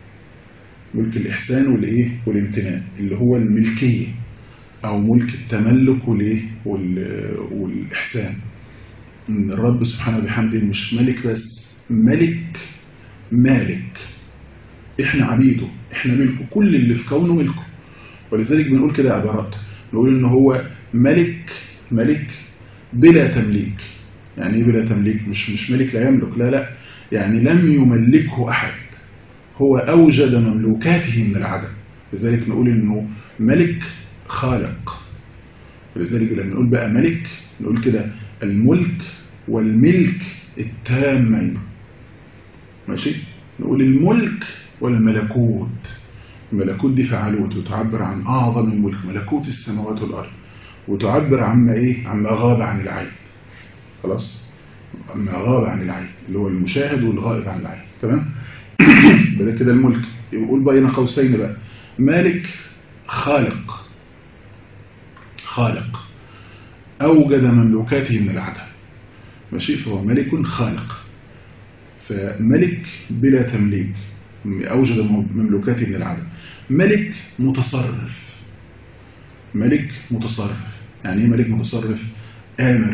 ملك الإحسان والإيه والامتنان اللي هو الملكية أو ملك التملك والإيه وال- والإحسان إن الرب سبحانه وبحمده مش ملك بس ملك مالك إحنا عبيده إحنا ملكه كل اللي في كونه ملكه ولذلك بنقول كده عبارات نقول إن هو ملك ملك بلا تمليك يعني ايه بلا تمليك مش مش ملك لا يملك لا لا يعني لم يملكه أحد هو أوجد مملوكاته من العدم لذلك نقول إنه ملك خالق ولذلك لما نقول بقى ملك نقول كده الملك والملك التامين ماشي نقول الملك والملكوت الملكوت دي فعلوت وتعبر عن أعظم الملك ملكوت السماوات والأرض وتعبر عما إيه عما غاب عن العين خلاص عما غاب عن العين اللي هو المشاهد والغائب عن العين تمام بدأ كده الملك يقول بين قوسين بقى مالك خالق خالق أوجد مملوكاته من العدم ماشي فهو ملك خالق فملك بلا تمليك أوجد مملوكاته من العدم ملك متصرف ملك متصرف يعني ايه ملك متصرف آمر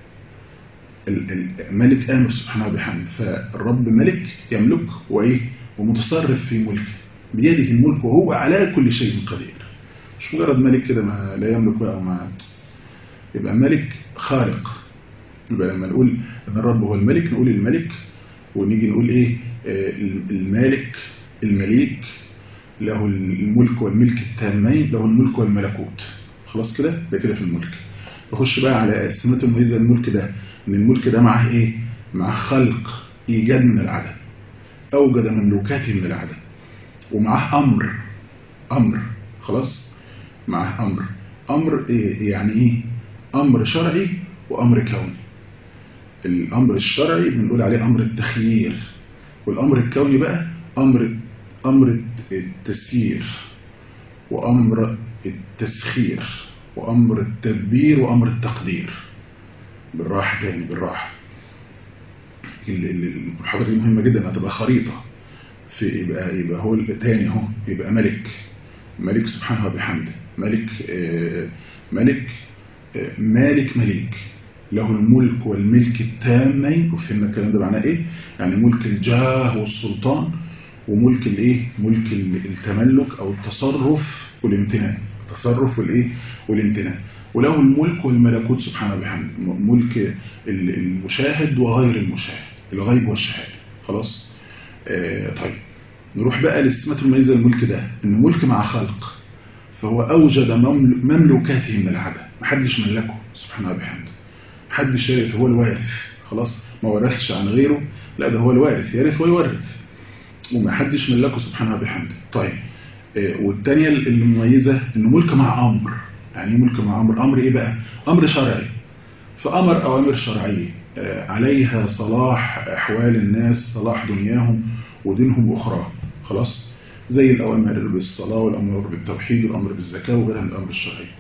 الملك آمر سبحانه وبحمده فالرب ملك يملك وإيه ومتصرف في ملكه بيده الملك وهو على كل شيء قدير مش مجرد ملك كده ما لا يملك أو ما يبقى ملك خالق يبقى لما نقول ان الرب هو الملك نقول الملك ونيجي نقول ايه آه المالك المليك له الملك والملك التامين له الملك والملكوت خلاص كده ده كده في الملك نخش بقى على السمات المميزه الملك ده ان الملك ده معاه ايه معاه خلق ايجاد من العدم اوجد مملوكاته من العدم ومعاه امر امر خلاص معاه امر امر إيه يعني ايه امر شرعي وامر كوني الامر الشرعي بنقول عليه امر التخيير والامر الكوني بقى امر امر التسيير وامر التسخير وامر التدبير وامر التقدير بالراحه تاني بالراحه المحاضره دي مهمه جدا هتبقى خريطه في يبقى يبقى هو تاني اهو يبقى ملك ملك سبحانه وبحمده ملك آه ملك آه مالك مليك له الملك والملك التامين وفهمنا الكلام ده معناه ايه يعني ملك الجاه والسلطان وملك الايه ملك التملك او التصرف والامتنان التصرف والايه والامتنان وله الملك والملكوت سبحانه وبحمده ملك المشاهد وغير المشاهد الغيب والشهاده خلاص آه طيب نروح بقى للسمات المميزه الملك ده ان ملك مع خلق فهو اوجد مملوكاته من العدم محدش ملكه سبحانه وبحمده محدش يرث هو الوارث خلاص ما ورثش عن غيره لا ده هو الوارث يرث ويورث وما حدش ملكه سبحانه وبحمده طيب آه والثانيه المميزه انه ملك مع امر يعني ايه ملك مع امر امر ايه بقى امر شرعي فامر اوامر شرعيه آه عليها صلاح احوال الناس صلاح دنياهم ودينهم اخرى خلاص زي الأوامر بالصلاة والأمر بالتوحيد والأمر بالزكاة وغيرها من الأمر الشرعي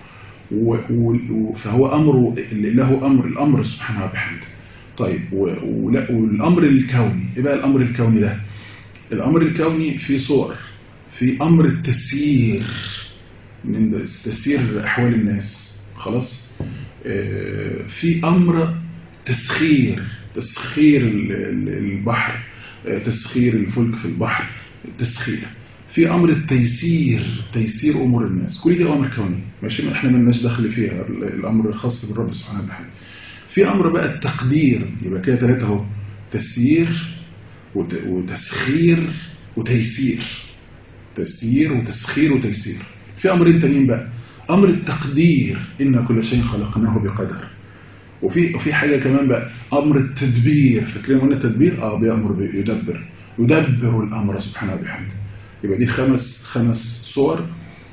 و- و- فهو أمره له أمر الأمر سبحانه وبحمده طيب و- ولا- والأمر الكوني إيه بقى الأمر الكوني ده الأمر الكوني في صور في أمر التسيير من تسيير أحوال الناس خلاص آه، في أمر تسخير تسخير ال- ال- البحر آه، تسخير الفلك في البحر تسخير في أمر التيسير تيسير أمور الناس كل دي أمر كوني ماشي احنا مالناش دخل فيها ال- الأمر خاص بالرب سبحانه وتعالى في أمر بقى التقدير يبقى كده ثلاثة اهو تسيير وت- وتسخير وتيسير تسيير وتسخير وتيسير في أمرين تانيين بقى أمر التقدير إن كل شيء خلقناه بقدر وفي وفي حاجة كمان بقى أمر التدبير فاكرين قلنا التدبير اه بيأمر بي- يدبر يدبر الأمر سبحانه وبحمده يبقى دي خمس خمس صور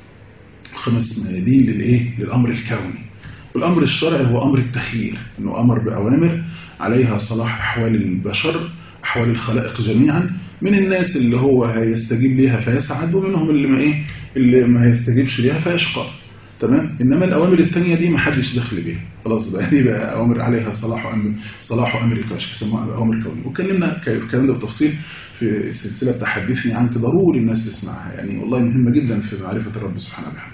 خمس ميادين للإيه للأمر الكوني والأمر الشرعي هو أمر التخيير إنه أمر بأوامر عليها صلاح أحوال البشر أحوال الخلائق جميعا من الناس اللي هو هيستجيب ليها فيسعد ومنهم اللي ما إيه اللي ما هيستجيبش ليها فيشقى تمام إنما الأوامر التانية دي ما حدش دخل بيها خلاص بقى دي بقى أوامر عليها صلاح أمر صلاح أمر الكشف يسموها أوامر كونية واتكلمنا ك- الكلام ده بتفصيل في سلسلة تحدثني عنك ضروري الناس تسمعها يعني والله مهمة جدا في معرفة الرب سبحانه وتعالى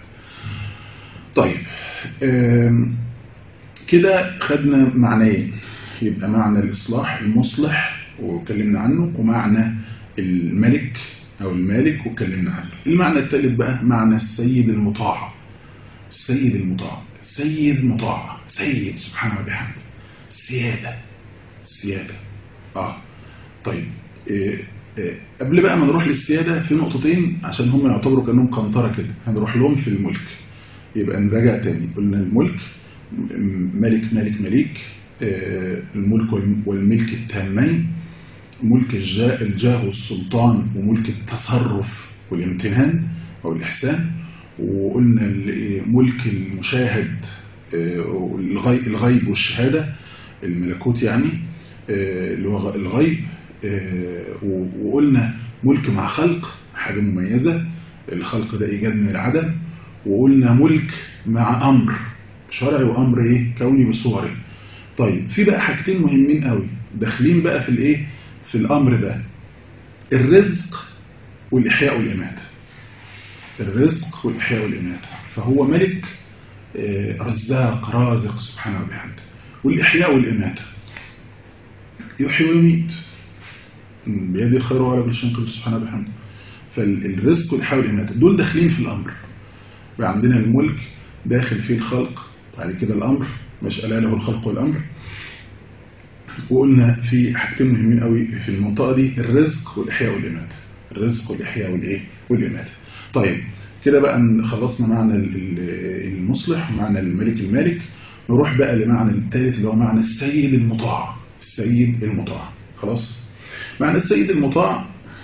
طيب آم، كده خدنا معنيين يبقى معنى الإصلاح المصلح واتكلمنا عنه ومعنى الملك أو المالك واتكلمنا عنه المعنى الثالث بقى معنى السيد المطاع السيد المطاع سيد مطاع سيد سبحانه وبحمده سيادة سيادة آه طيب إيه إيه قبل بقى ما نروح للسيادة في نقطتين عشان هم يعتبروا كأنهم قنطرة كده هنروح لهم في الملك يبقى نراجع تاني قلنا الملك م- ملك ملك مليك آه، الملك والم- والملك التامين ملك الجاه, الجاه والسلطان وملك التصرف والامتنان أو الإحسان وقلنا ال- ملك المشاهد آه، الغي- الغيب والشهادة الملكوت يعني آه، اللي هو غ- الغيب آه، و- وقلنا ملك مع خلق حاجة مميزة الخلق ده إيجاد من العدم وقلنا ملك مع أمر شرعي وأمر إيه كوني بصوره طيب في بقى حاجتين مهمين قوي داخلين بقى في الإيه في الأمر ده الرزق والإحياء والإماتة الرزق والإحياء والإماتة فهو ملك آه، رزاق رازق سبحانه وبحمده والإحياء والإماتة يحيي ويميت بيد الخير وعلى كل شيء قدير سبحانه وبحمده فالرزق والإحياء والإماتة دول داخلين في الأمر بقى عندنا الملك داخل فيه الخلق بعد كده الأمر مش ألا له الخلق والأمر وقلنا في حاجتين مهمين قوي في المنطقة دي الرزق والإحياء والإماتة الرزق والإحياء والإيه والإماتة طيب كده بقى خلصنا معنى ال- ال- المصلح ومعنى الملك المالك نروح بقى لمعنى الثالث اللي هو معنى السيد المطاع السيد المطاع خلاص معنى السيد المطاع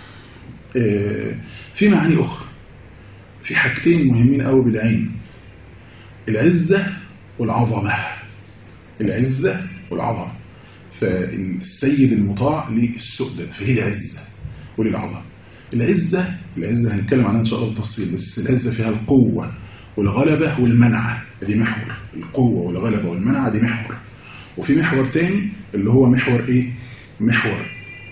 آه، في معاني أخرى في حاجتين مهمين قوي بالعين العزة والعظمة العزة والعظمة فالسيد المطاع للسؤدد فهي العزة وللعظمة العزة العزة هنتكلم عنها إن شاء الله بالتفصيل بس العزة فيها القوة والغلبة والمنعة دي محور القوة والغلبة والمنعة دي محور وفي محور تاني اللي هو محور ايه محور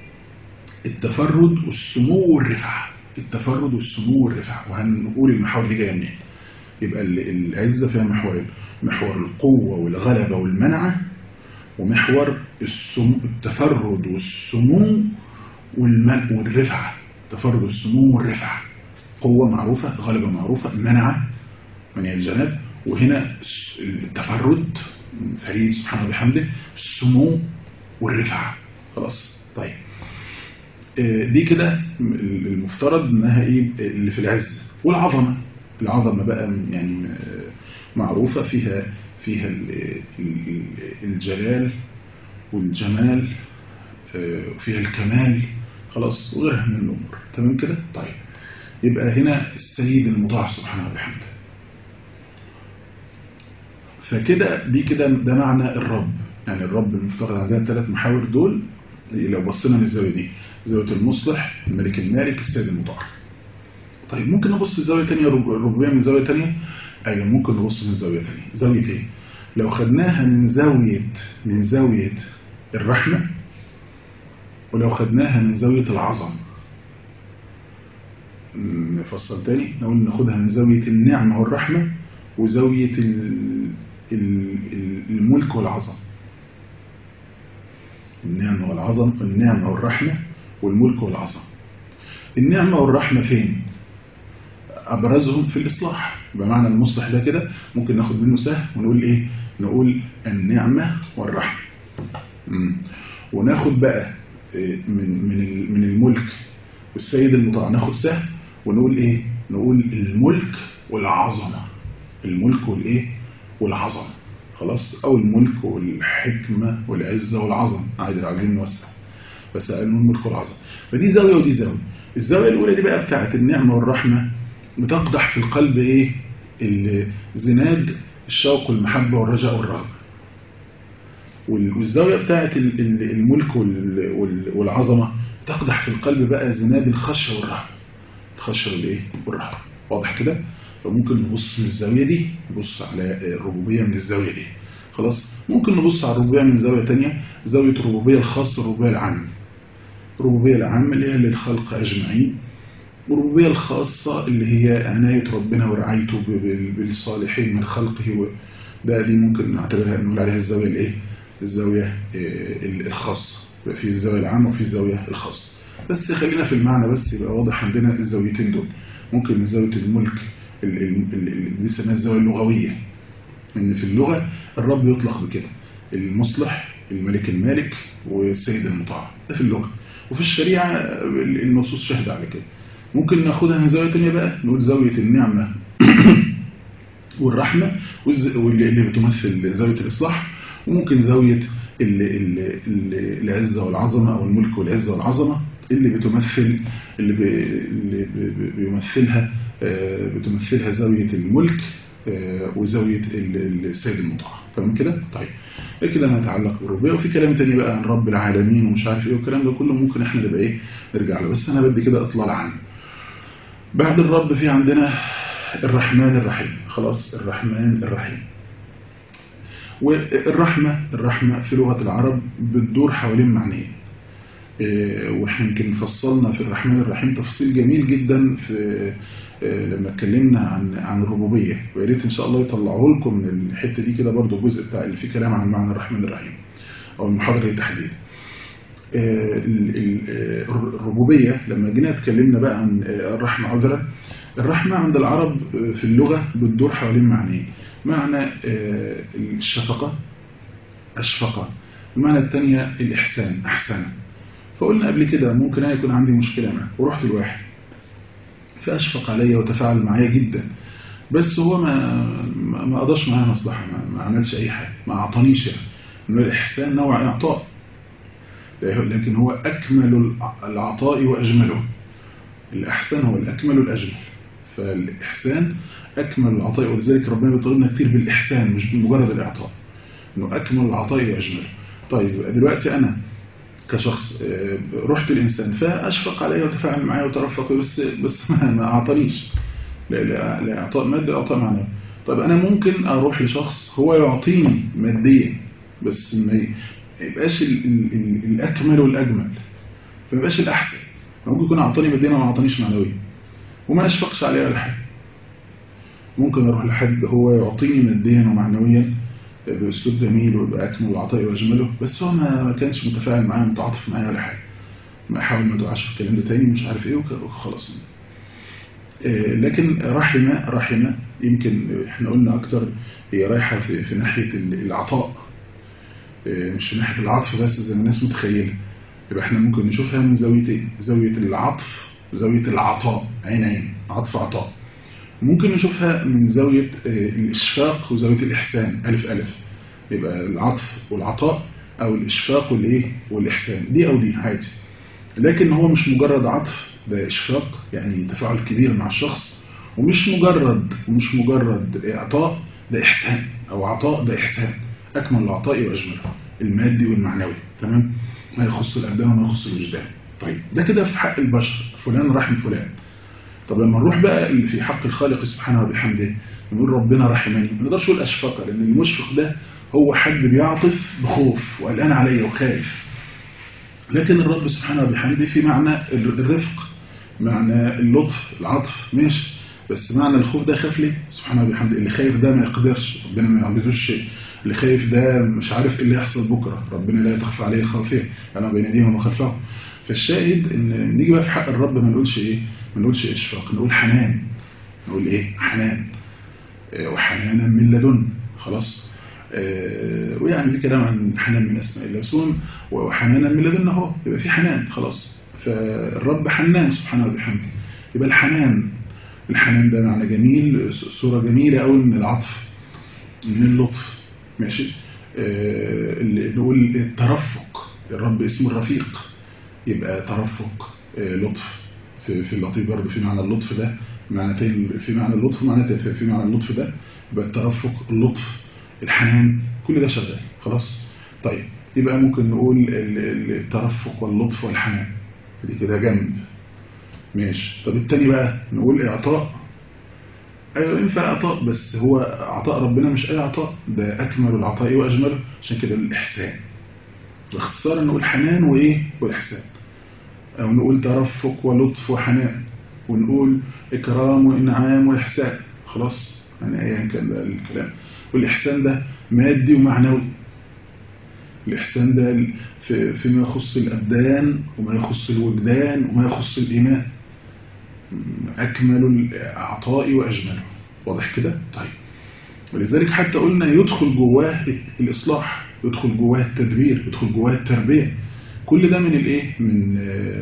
التفرد والسمو والرفعة التفرد والسمو والرفعة وهنقول المحور دي جايه منين يبقى ال- العزة فيها محورين محور القوة والغلبة والمنعة ومحور السمو التفرد والسمو والمن والرفعة التفرد والسمو والرفعة قوة معروفة غلبة معروفة منعة منع الجناب وهنا الس- التفرد فريد سبحانه وبحمده السمو والرفعة خلاص طيب آه، دي كده المفترض انها ايه اللي في العز والعظمه العظمه بقى يعني آه، معروفه فيها فيها ال- ال- الجلال والجمال آه، وفيها الكمال خلاص وغيرها من الامور تمام كده طيب يبقى هنا السيد المطاع سبحانه وبحمده فكده دي كده ده معنى الرب يعني الرب المفترض عندنا الثلاث محاور دول لو بصينا من الزاويه دي زاويه المصلح الملك المالك السيد المطاع طيب ممكن نبص لزاويه ثانيه الربوبيه من زاويه ثانيه ايوه ممكن نبص من زاويه ثانيه زاويه ايه لو خدناها من زاويه من زاويه الرحمه ولو خدناها من زاويه العظمه نفصل تاني نقول ناخدها من زاويه النعمه والرحمه وزاويه ال- ال- ال- الملك والعظمه النعمه والعظمه النعمه والرحمه والملك والعظمه النعمه والرحمه فين أبرزهم في الإصلاح بمعنى المصلح ده كده ممكن ناخد منه سهم ونقول إيه نقول النعمة والرحمة مم. وناخد بقى إيه، من من ال- من الملك والسيد المطاع ناخد سهم ونقول إيه نقول الملك والعظمة الملك والإيه والعظمة خلاص أو الملك والحكمة والعزة والعظمة عادي عايزين نوسع بس قالوا الملك والعظمة فدي زاوية ودي زاوية الزاوية الأولى دي بقى بتاعت النعمة والرحمة بتقدح في القلب ايه ال- زناد الشوق والمحبة والرجاء والرغبة وال- والزاوية بتاعت ال- ال- الملك وال- وال- والعظمة تقدح في القلب بقى زناد الخشية والرهبة الخشية والايه والرهبة واضح كده فممكن نبص من الزاوية دي نبص على الربوبية من الزاوية دي خلاص ممكن نبص على الربوبية من زاوية تانية زاوية الربوبية الخاصة الربوبية العامة الربوبية العامة اللي هي للخلق أجمعين والربوبية الخاصة اللي هي عناية ربنا ورعايته ب- بال- بالصالحين من خلقه و- ده دي ممكن نعتبرها نقول عليها الزاوية الايه الزاوية آه، ال- الخاصة يبقى في الزاوية العامة وفي الزاوية الخاصة بس خلينا في المعنى بس يبقى واضح عندنا الزاويتين دول ممكن زاوية الملك ال- ال- ال- ال- دي اسمها الزاوية اللغوية ان في اللغة الرب يطلق بكده المصلح الملك المالك والسيد المطاع ده في اللغة وفي الشريعة ال- النصوص شهد على كده ممكن ناخدها من زاوية تانية بقى نقول زاوية النعمة والرحمة والز- واللي اللي بتمثل زاوية الإصلاح وممكن زاوية ال- ال- ال- العزة والعظمة أو الملك والعزة والعظمة اللي بتمثل اللي, بي اللي بي- بي- بيمثلها آه، بتمثلها زاوية الملك آه، وزاوية ال- السيد المطاع فاهم كده؟ طيب ده كده ما يتعلق بالربوبية وفي كلام تاني بقى عن رب العالمين ومش عارف ايه والكلام ده كله ممكن احنا نبقى ايه نرجع له بس انا بدي كده اطلال عنه بعد الرب في عندنا الرحمن الرحيم خلاص الرحمن الرحيم والرحمة الرحمة في لغة العرب بتدور حوالين معنيين إيه، واحنا يمكن فصلنا في الرحمن الرحيم تفصيل جميل جدا في إيه، لما اتكلمنا عن عن الربوبيه ويا ريت ان شاء الله يطلعوا لكم من الحته دي كده برضو الجزء بتاع اللي فيه كلام عن معنى الرحمن الرحيم او المحاضره دي تحديدا آه، ال- ال- آه، الربوبية لما جينا اتكلمنا بقى عن آه، الرحمة عذرا الرحمة عند العرب آه، في اللغة بتدور حوالين معنيين معنى آه، الشفقة أشفقة المعنى الثانية الإحسان أحسن فقلنا قبل كده ممكن أنا يكون عندي مشكلة معه ورحت لواحد فأشفق عليا وتفاعل معايا جدا بس هو ما ما ما قضاش معايا مصلحة ما, ما عملش أي حاجة ما أعطانيش يعني إنه الإحسان نوع إعطاء لكن هو أكمل العطاء وأجمله الإحسان هو الأكمل الأجمل فالإحسان أكمل العطاء ولذلك ربنا بيطالبنا كتير بالإحسان مش بمجرد الإعطاء إنه أكمل العطاء وأجمله طيب دلوقتي أنا كشخص آه، رحت الإنسان فأشفق علي وتفاعل معي وترفق بس بس ما ما أعطانيش لا لا لا إعطاء مادي إعطاء معنوي طب أنا ممكن أروح لشخص هو يعطيني ماديا بس ما ي- ما يبقاش ال- ال- ال- الأكمل والأجمل فما يبقاش الأحسن ممكن يكون أعطاني ماديا وما أعطانيش معنويا وما أشفقش عليه ولا حاجة ممكن أروح لحد هو يعطيني ماديا ومعنويا بأسلوب جميل ويبقى أكمل العطاء وأجمله بس هو ما ما كانش متفاعل معايا متعاطف معايا ولا حاجة ما حاول ما تقعش في الكلام ده تاني مش عارف إيه وك- وخلاص آه، لكن رحمة رحمة يمكن احنا قلنا أكتر هي رايحة في, في ناحية ال- العطاء آه، مش في ناحية العطف بس زي ما الناس متخيلة يبقى احنا ممكن نشوفها من زاوية ايه؟ زاوية العطف وزاوية العطاء عين عين عطف عطاء ممكن نشوفها من زاوية آه، الإشفاق وزاوية الإحسان ألف ألف يبقى العطف والعطاء أو الإشفاق والإيه والإحسان دي أو دي عادي لكن هو مش مجرد عطف ده إشفاق يعني تفاعل كبير مع الشخص ومش مجرد ومش مجرد إعطاء ده إحسان أو عطاء ده إحسان أكمل العطاء وأجمله المادي والمعنوي تمام ما يخص الأبدان وما يخص الوجدان طيب ده كده في حق البشر فلان رحم فلان طب لما نروح بقى في حق الخالق سبحانه وبحمده نقول ربنا رحمني ما نقدرش نقول أشفق لأن المشفق ده هو حد بيعطف بخوف وقلقان عليا وخايف لكن الرب سبحانه وبحمده في معنى الرفق معنى اللطف العطف ماشي بس معنى الخوف ده خاف ليه سبحانه وبحمده اللي خايف ده ما يقدرش ربنا ما يعبدوش شيء اللي خايف ده مش عارف ايه اللي يحصل بكره ربنا لا تخفى عليه خافيه انا بين ايديهم وخلفهم فالشاهد ان نيجي بقى في حق الرب ما نقولش ايه ما نقولش اشفاق نقول حنان نقول ايه حنان وحنانا من لدن خلاص آه ويعني في كلام عن حنان من اسماء الله بس وحنانا من لدن اهو يبقى في حنان خلاص فالرب حنان سبحانه وبحمده يبقى الحنان الحنان ده معنى جميل صورة جميلة قوي من العطف من اللطف ماشي آه اللي نقول الترفق الرب اسمه الرفيق يبقى ترفق آه لطف في, في اللطيف برضه في معنى اللطف ده معنتين في معنى اللطف معنى في معنى اللطف ده يبقى الترفق اللطف الحنان كل ده شغال خلاص طيب يبقى ممكن نقول الترفق واللطف والحنان دي كده جنب ماشي طب التاني بقى نقول اعطاء ايوه ينفع عطاء بس هو عطاء ربنا مش اي عطاء ده اكمل العطاء واجمل عشان كده الاحسان باختصار نقول حنان وايه والاحسان او نقول ترفق ولطف وحنان ونقول اكرام وانعام واحسان خلاص يعني ايا كان ده الكلام والاحسان ده مادي ومعنوي الإحسان ده في فيما يخص الأبدان وما يخص الوجدان وما يخص الإيمان أكمل الأعطاء وأجمله واضح كده؟ طيب ولذلك حتى قلنا يدخل جواه الإصلاح يدخل جواه التدبير يدخل جواه التربية كل ده من الإيه؟ من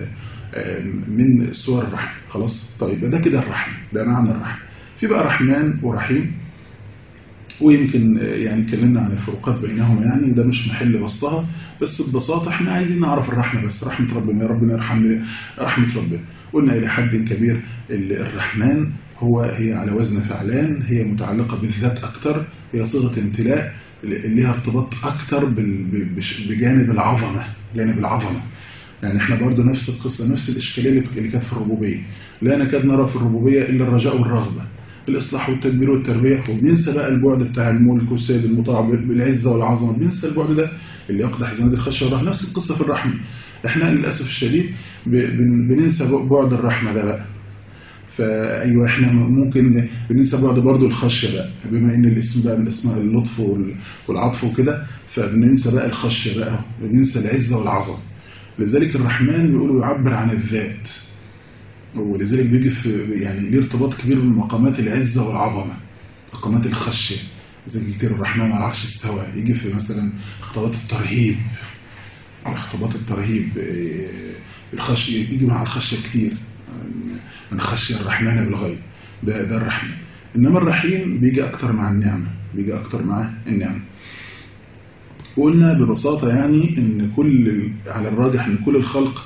من صور الرحم خلاص طيب ده كده الرحم ده معنى الرحم في بقى رحمن ورحيم ويمكن يعني اتكلمنا عن الفروقات بينهما يعني ده مش محل بسطها بس ببساطة احنا عايزين نعرف الرحمة بس رحمة ربنا يا ربنا يرحمنا رحمة ربنا قلنا إلى حد كبير الرحمن هو هي على وزن فعلان هي متعلقة بالذات أكتر هي صيغة امتلاء لها ارتباط أكتر بجانب العظمة جانب العظمة يعني احنا برضو نفس القصة نفس الإشكالية اللي كانت في الربوبية لا نكاد نرى في الربوبية إلا الرجاء والرغبة الإصلاح والتدبير والتربية وبننسى بقى البعد بتاع الملك والسيد المطاع بالعزة والعظمة بننسى البعد ده اللي يقدح زناد الخشية والرحمة نفس القصة في الرحمة احنا للأسف الشديد بننسى بعد الرحمة ده بقى فأيوة احنا ممكن بننسى بعد برضو الخشية بقى بما ان الاسم بقى من اسماء اللطف والعطف وكده فبننسى بقى الخشية بقى بننسى العزة والعظمة لذلك الرحمن بيقولوا يعبر عن الذات ولذلك بيجي في يعني ليه ارتباط كبير بمقامات العزة والعظمة مقامات الخشية زي كتير الرحمن على العرش استوى يجي في مثلا خطوات الترهيب خطوات الترهيب الخشية يجي مع الخشية كتير من خشي الرحمن بالغيب ده ده الرحمن إنما الرحيم بيجي أكتر مع النعمة بيجي أكتر مع النعمة وقلنا ببساطة يعني إن كل على الراجح إن كل الخلق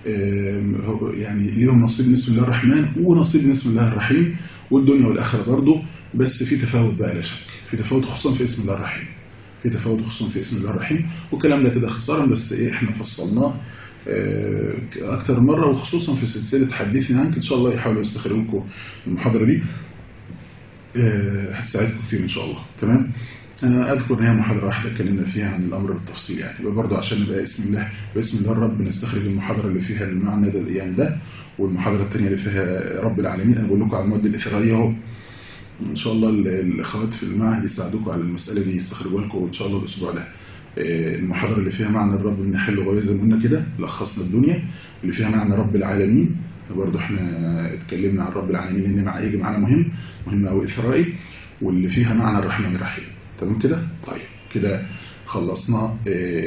يعني ليهم نصيب من اسم الله الرحمن ونصيب من اسم الله الرحيم والدنيا والآخرة برضه بس في تفاوت بقى لا شك في تفاوت خصوصا في اسم الله الرحيم في تفاوت خصوصا في اسم الله الرحيم والكلام ده كده اختصارا بس ايه احنا فصلناه اكتر مرة وخصوصا في سلسلة حديثنا عنك ان شاء الله يحاولوا يستخرجوا لكم المحاضرة دي هتساعدكم كتير ان شاء الله تمام أنا أذكر إن هي محاضرة واحدة اتكلمنا فيها عن الأمر بالتفصيل يعني يبقى برضه عشان نبقى اسم الله باسم الله الرب نستخرج المحاضرة اللي فيها المعنى ده يعني ده والمحاضرة الثانية اللي فيها رب العالمين أنا بقول لكم على المواد الإثرائية أهو إن شاء الله الأخوات في المعهد يساعدوكم على المسألة دي يستخرجوا لكم إن شاء الله الأسبوع ده المحاضرة اللي فيها معنى الرب من حل غاية زي ما قلنا كده لخصنا الدنيا اللي فيها معنى رب العالمين برضه احنا اتكلمنا عن رب العالمين ان مع يجي معانا مهم مهم قوي إثرائي واللي فيها معنى الرحمن الرحيم تمام كده طيب كده خلصنا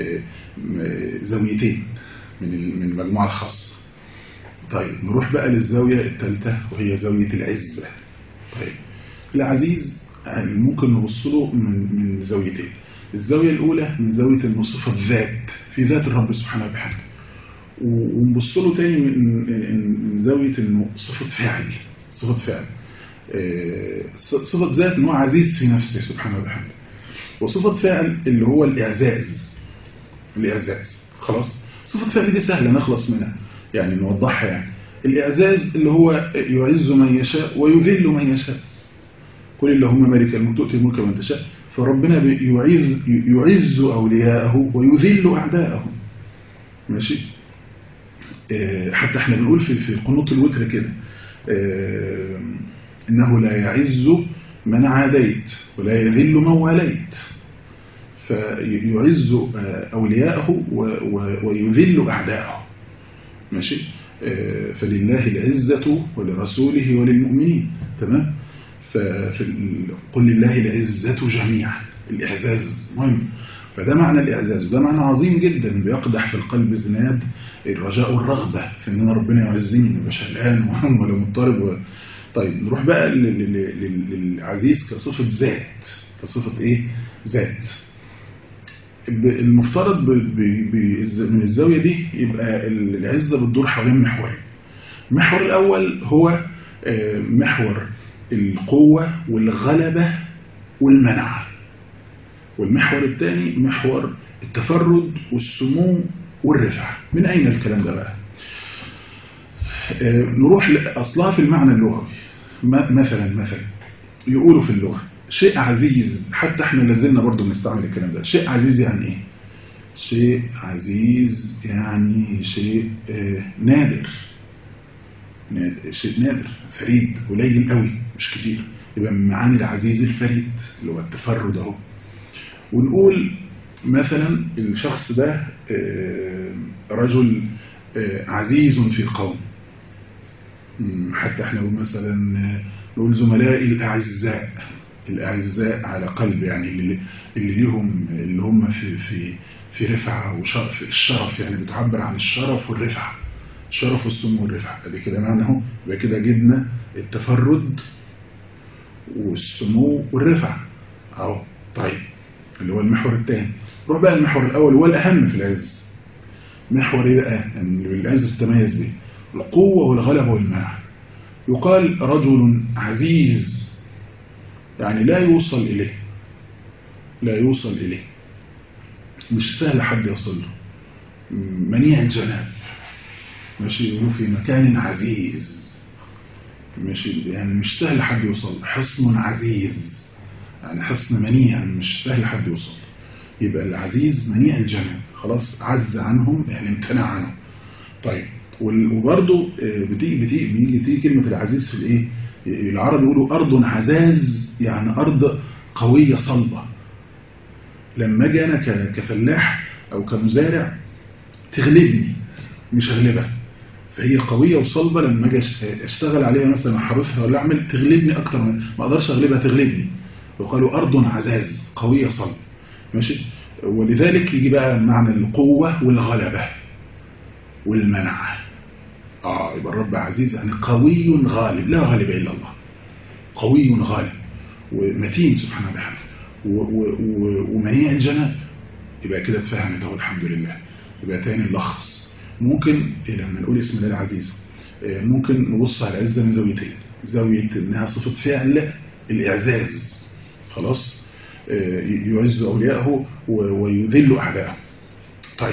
زاويتين من من المجموعة الخاصة طيب نروح بقى للزاوية الثالثة وهي زاوية العزة طيب العزيز ممكن نبص له من من زاويتين الزاوية الأولى من زاوية إنه صفة ذات في ذات الرب سبحانه وتعالى ونبص له تاني من من زاوية إنه صفة فعل صفة فعل صفة ذات إنه عزيز في نفسه سبحانه وتعالى وصفة فعل اللي هو الإعزاز الإعزاز خلاص صفة فعل دي سهلة نخلص منها يعني نوضحها يعني الإعزاز اللي هو يعز من يشاء ويذل من يشاء قل اللهم مالك الملك تؤتي الملك من تشاء فربنا يعز يعز أولياءه ويذل أعداءه ماشي آه، حتى احنا بنقول في في قنوط الوتر كده آه، إنه لا يعز من عاديت ولا يذل من واليت فيعز آه، أولياءه و- و- ويذل أعداءه ماشي آه، فلله العزة ولرسوله وللمؤمنين تمام فقل لله العزة جميعا الإعزاز مهم فده معنى الإعزاز وده معنى عظيم جدا بيقدح في القلب زناد الرجاء والرغبة في ان أنا ربنا يعزني ما يبقاش قلقان وهم ولا مضطرب و... طيب نروح بقى لل- لل- لل- للعزيز كصفة ذات كصفة ايه ذات ب- المفترض ب... ب... ب... من الزاوية دي يبقى العزة بتدور حوالين محورين المحور الأول هو آه، محور القوة والغلبة والمنع والمحور الثاني محور التفرد والسمو والرفعة من أين الكلام ده بقى آه، نروح لأصلها في المعنى اللغوي م- مثلا مثلا يقولوا في اللغة شيء عزيز حتى احنا لازلنا برضو بنستعمل الكلام ده شيء عزيز يعني ايه شيء عزيز يعني شيء آه، نادر نادر شيء نادر فريد قليل قوي مش كتير يبقى من معاني العزيز الفريد اللي هو التفرد اهو ونقول مثلا الشخص ده آه، رجل آه، عزيز في القوم مم، حتى احنا نقول مثلا آه، نقول زملائي الأعزاء الأعزاء على قلب يعني اللي, اللي ليهم اللي هم في في في رفعة وشرف الشرف يعني بتعبر عن الشرف والرفعة الشرف والسمو والرفعة ادي كده معنى اهو يبقى كده جبنا التفرد والسمو والرفعة اهو طيب اللي هو المحور الثاني نروح بقى المحور الاول هو الاهم في العز محور ايه بقى ان العز تتميز به القوة والغلبة والمنع يقال رجل عزيز يعني لا يوصل إليه لا يوصل إليه مش سهل حد يوصل له منيع الجناب ماشي يقولوا في مكان عزيز ماشي يعني مش سهل حد يوصل حصن عزيز يعني حصن منيع مش سهل حد يوصل يبقى العزيز منيع الجناب خلاص عز عنهم يعني امتنع عنهم طيب وال- وبرضه آه، بتيجي بتيجي بيجي تيجي كلمة العزيز في الايه العرب يقولوا أرض عزاز يعني أرض قوية صلبة لما اجي أنا ك- كفلاح أو كمزارع تغلبني مش أغلبها فهي قوية وصلبة لما اجي أش- اشتغل عليها مثلا احرسها ولا اعمل تغلبني اكتر من ما اقدرش اغلبها تغلبني وقالوا ارض عزاز قوية صلبة ماشي ولذلك يجي بقى معنى القوة والغلبة والمنع اه يبقى الرب عزيز يعني قوي غالب لا غالب الا الله قوي غالب ومتين سبحانه وتعالى و- و- و- ومنيع الجناب يبقى كده اتفهمت اهو الحمد لله يبقى تاني نلخص ممكن لما نقول اسم الله العزيز آه، ممكن نبص على العزة من زاويتين زاوية انها صفة فعل الاعزاز خلاص آه، يعز اولياءه و- ويذل اعداءه طيب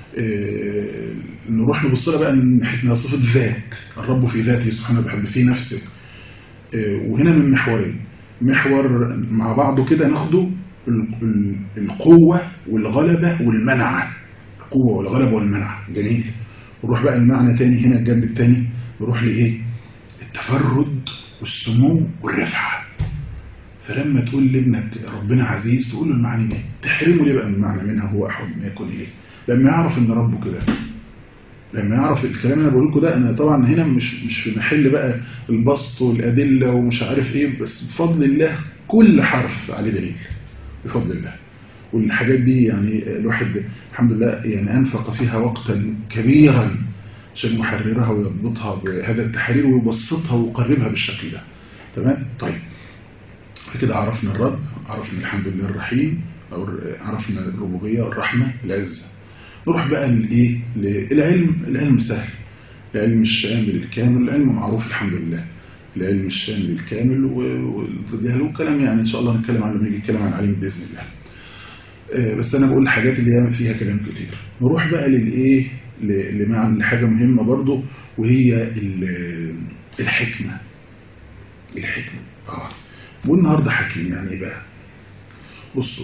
آه، نروح نبص لها بقى من ناحيه انها صفة ذات الرب في ذاته سبحانه وتعالى في نفسه آه، وهنا من محورين محور مع بعضه كده ناخده ال- ال- القوة والغلبة والمنع القوة والغلبة والمنع جميل ونروح بقى المعنى تاني هنا الجنب التاني نروح لإيه التفرد والسمو والرفعة فلما تقول لابنك ربنا عزيز تقول له المعنى دي تحرمه ليه بقى من المعنى منها هو أحد ما يكون إليه لما يعرف إن ربه كده لما يعرف الكلام اللي انا بقول لكم ده انا طبعا هنا مش مش في محل بقى البسط والادله ومش عارف ايه بس بفضل الله كل حرف عليه دليل بفضل الله والحاجات دي يعني الواحد الحمد لله يعني انفق فيها وقتا كبيرا عشان يحررها ويضبطها بهذا التحرير ويبسطها ويقربها بالشكل ده تمام طيب فكده عرفنا الرب عرفنا الحمد لله الرحيم او عرفنا الربوبيه والرحمه العزه نروح بقى للايه للعلم العلم سهل العلم الشامل الكامل العلم معروف الحمد لله العلم الشامل الكامل وله كلام يعني ان شاء الله نتكلم عنه لما نيجي نتكلم عن العلم باذن الله آه، بس انا بقول الحاجات اللي هي فيها كلام كتير نروح بقى للايه ل- لمعنى لحاجة مهمة برضو وهي ال- الحكمة الحكمة اه والنهاردة حكيم يعني ايه بقى بصوا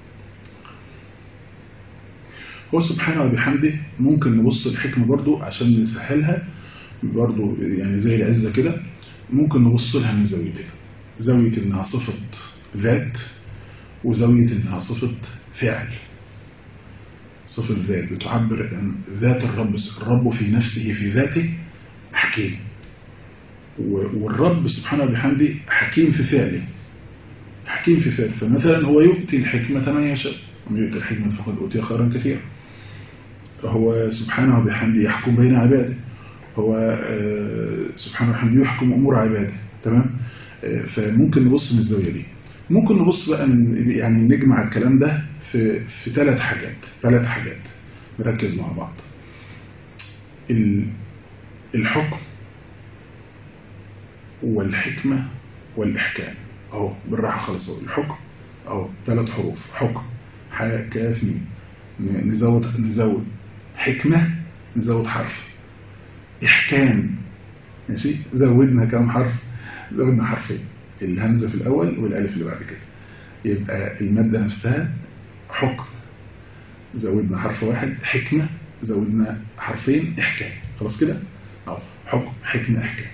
هو سبحانه وبحمده ممكن نبص الحكمة برضو عشان نسهلها برضو يعني زي العزة كده ممكن نبص لها من زاويتين زاوية انها صفة ذات وزاوية انها صفة فعل صفة ذات بتعبر عن ذات الرب الرب في نفسه في ذاته حكيم و- والرب سبحانه وبحمده حكيم في فعله حكيم في فعله فمثلا هو يؤتي الحكمة من يشاء ومن يؤتي الحكمة فقد أوتي خيرا كثيرا هو سبحانه وبحمده يحكم بين عباده هو آه، سبحانه وبحمده يحكم أمور عباده تمام آه، فممكن نبص من الزاوية دي ممكن نبص بقى من يعني نجمع الكلام ده في في ثلاث حاجات ثلاث حاجات نركز مع بعض ال- الحكم والحكمة والإحكام أهو بالراحة خالص أهو الحكم أهو ثلاث حروف حكم حاء كاف ميم ن- نزود نزود حكمة نزود حرف إحكام ماشي زودنا كام حرف زودنا حرفين الهمزة في الأول والألف اللي بعد كده يبقى المادة نفسها حكم زودنا حرف واحد حكمة زودنا حرفين إحكام خلاص كده أهو حكم حكمة إحكام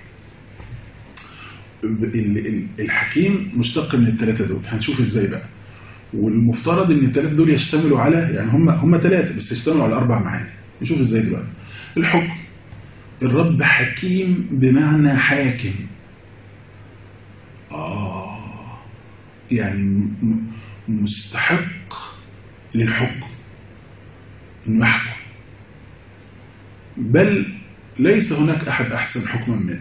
ال- ال- الحكيم مشتق من الثلاثة دول هنشوف ازاي بقى والمفترض ان الثلاثة دول يشتملوا على يعني هم هم ثلاثة بس يشتملوا على أربع معاني نشوف ازاي دلوقتي الحكم الرب حكيم بمعنى حاكم آه يعني م- مستحق للحكم انه يحكم بل ليس هناك أحد أحسن حكما منه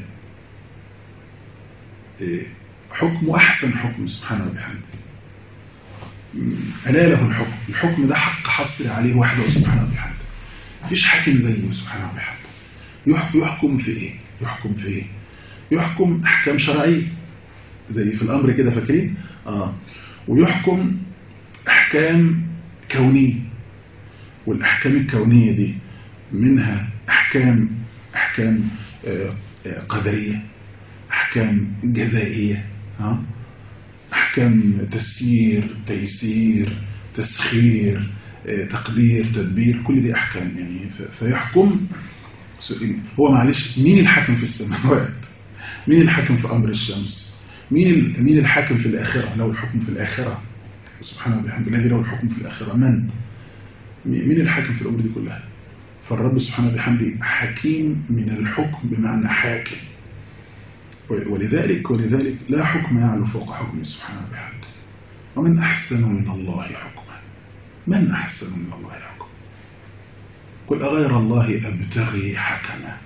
إيه، حكم أحسن حكم سبحانه وبحمده مم، ألا له الحكم الحكم ده حق حصل عليه وحده سبحانه وبحمده مفيش حاكم زيه سبحانه وبحمده يحكم, يحكم في إيه يحكم في إيه يحكم أحكام شرعية زي في الأمر كده فاكرين آه ويحكم أحكام كونية والأحكام الكونية دي منها أحكام أحكام آه، آه، قدرية أحكام جزائية ها؟ أحكام تسيير تيسير تسخير آه، تقدير تدبير كل دي أحكام يعني ف- فيحكم سؤال. هو معلش مين الحاكم في السماوات مين الحاكم في أمر الشمس مين ال- مين الحاكم في الآخرة له الحكم في الآخرة سبحانه وبحمده الذي له الحكم في الآخرة من مين مين الحاكم في الأمور دي كلها فالرب سبحانه وبحمده حكيم من الحكم بمعنى حاكم ولذلك ولذلك لا حكم يعلو فوق حكمه سبحانه وبحمده ومن أحسن من الله حكما من أحسن من الله حكما قل أغير الله أبتغي حكما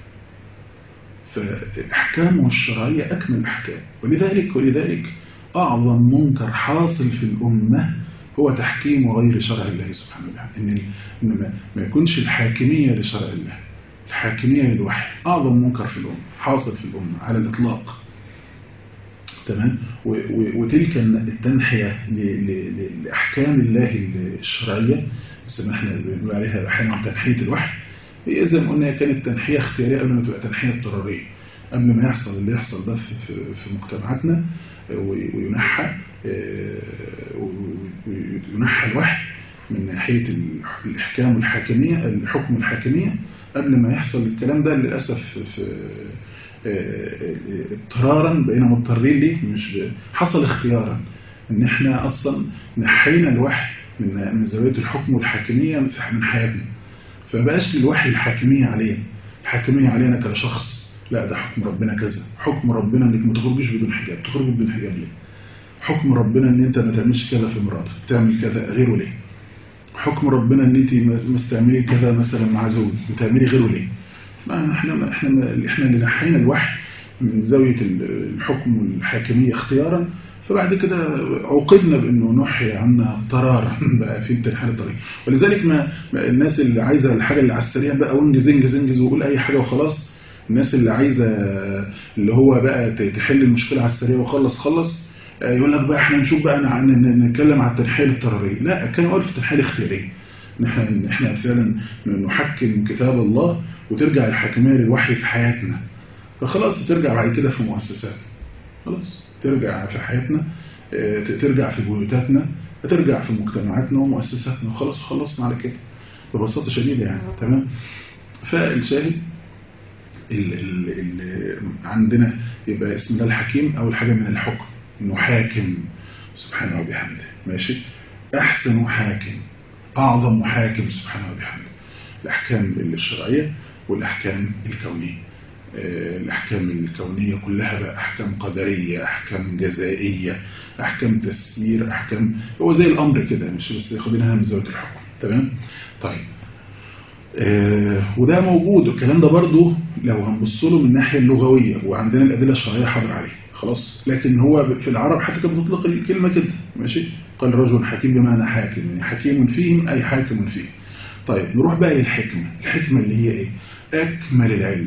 فأحكامه الشرعية أكمل الأحكام ولذلك ولذلك أعظم منكر حاصل في الأمة هو تحكيم غير شرع الله سبحانه وتعالى إن إن ما- ما يكونش الحاكمية لشرع الله الحاكمية للوحي أعظم منكر في الأمة حاصل في الأمة على الإطلاق تمام و- و- وتلك التنحية ل- ل- ل- لأحكام الله الشرعية بس ما احنا بنقول عليها أحيانا تنحية الوحي هي زي ما قلنا كانت تنحية اختيارية قبل ما تبقى تنحية اضطرارية قبل ما يحصل اللي يحصل ده في, في, في مجتمعاتنا آه، وي- وينحى آه، وي- وينحى الوحي من ناحية الح- الإحكام والحاكمية الحكم الحاكمية قبل ما يحصل الكلام ده للأسف في آه، آه، اضطرارا بقينا مضطرين ليه مش ب- حصل اختيارا ان احنا اصلا نحينا الوحي من من زاويه الحكم والحاكميه في- من حياتنا فبقاش الوحي الحاكميه علينا الحاكميه علينا كشخص لا ده حكم ربنا كذا حكم ربنا انك ما تخرجش بدون حجاب تخرج بدون حجاب ليه حكم ربنا ان انت ما تعملش كذا في مراتك تعمل كذا غيره ليه حكم ربنا ان انت ما ما تستعملي كذا مثلا مع زوج بتعملي غيره ليه ما احنا ما احنا ما احنا اللي نحينا الوحي من زاويه ال- الحكم والحاكميه اختيارا فبعد كده عوقبنا بانه نحي عنا اضطرارا بقى في امتحان الطريق ولذلك ما ما الناس اللي عايزه الحاجه اللي على السريع بقى وانجز انجز انجز وقول اي حاجه وخلاص الناس اللي عايزه اللي هو بقى ت- تحل المشكله على السريع وخلص خلص آه، يقول لك بقى احنا نشوف بقى ن- ن- نتكلم على التنحيه الاضطراريه لا كان اقول في التنحيه الاختياريه ان احنا ان احنا فعلا نحكم كتاب الله وترجع الحاكميه للوحي في حياتنا فخلاص ترجع بعد كده في مؤسسات خلاص ترجع في حياتنا آه، ترجع في بيوتاتنا ترجع في مجتمعاتنا ومؤسساتنا وخلاص خلصنا على كده ببساطه شديده يعني تمام فالشاهد ال ال ال عندنا يبقى اسم الله الحكيم أول حاجة من الحكم إنه حاكم سبحانه وبحمده ماشي أحسن حاكم أعظم محاكم سبحانه وبحمده الأحكام الشرعية والأحكام الكونية آه، الأحكام الكونية كلها بقى أحكام قدرية أحكام جزائية أحكام تسيير أحكام هو زي الأمر كده مش بس ياخدينها من زاوية الحكم تمام طيب آه، وده موجود الكلام ده برضو لو هنبص له من الناحية اللغوية وعندنا الأدلة الشرعية حاضر عليه خلاص لكن هو في العرب حتى كانت بتطلق الكلمة كده ماشي قال رجل حكيم بمعنى حاكم يعني حكيم فيهم أي حاكم فيه طيب نروح بقى للحكمة الحكمة اللي هي إيه أكمل العلم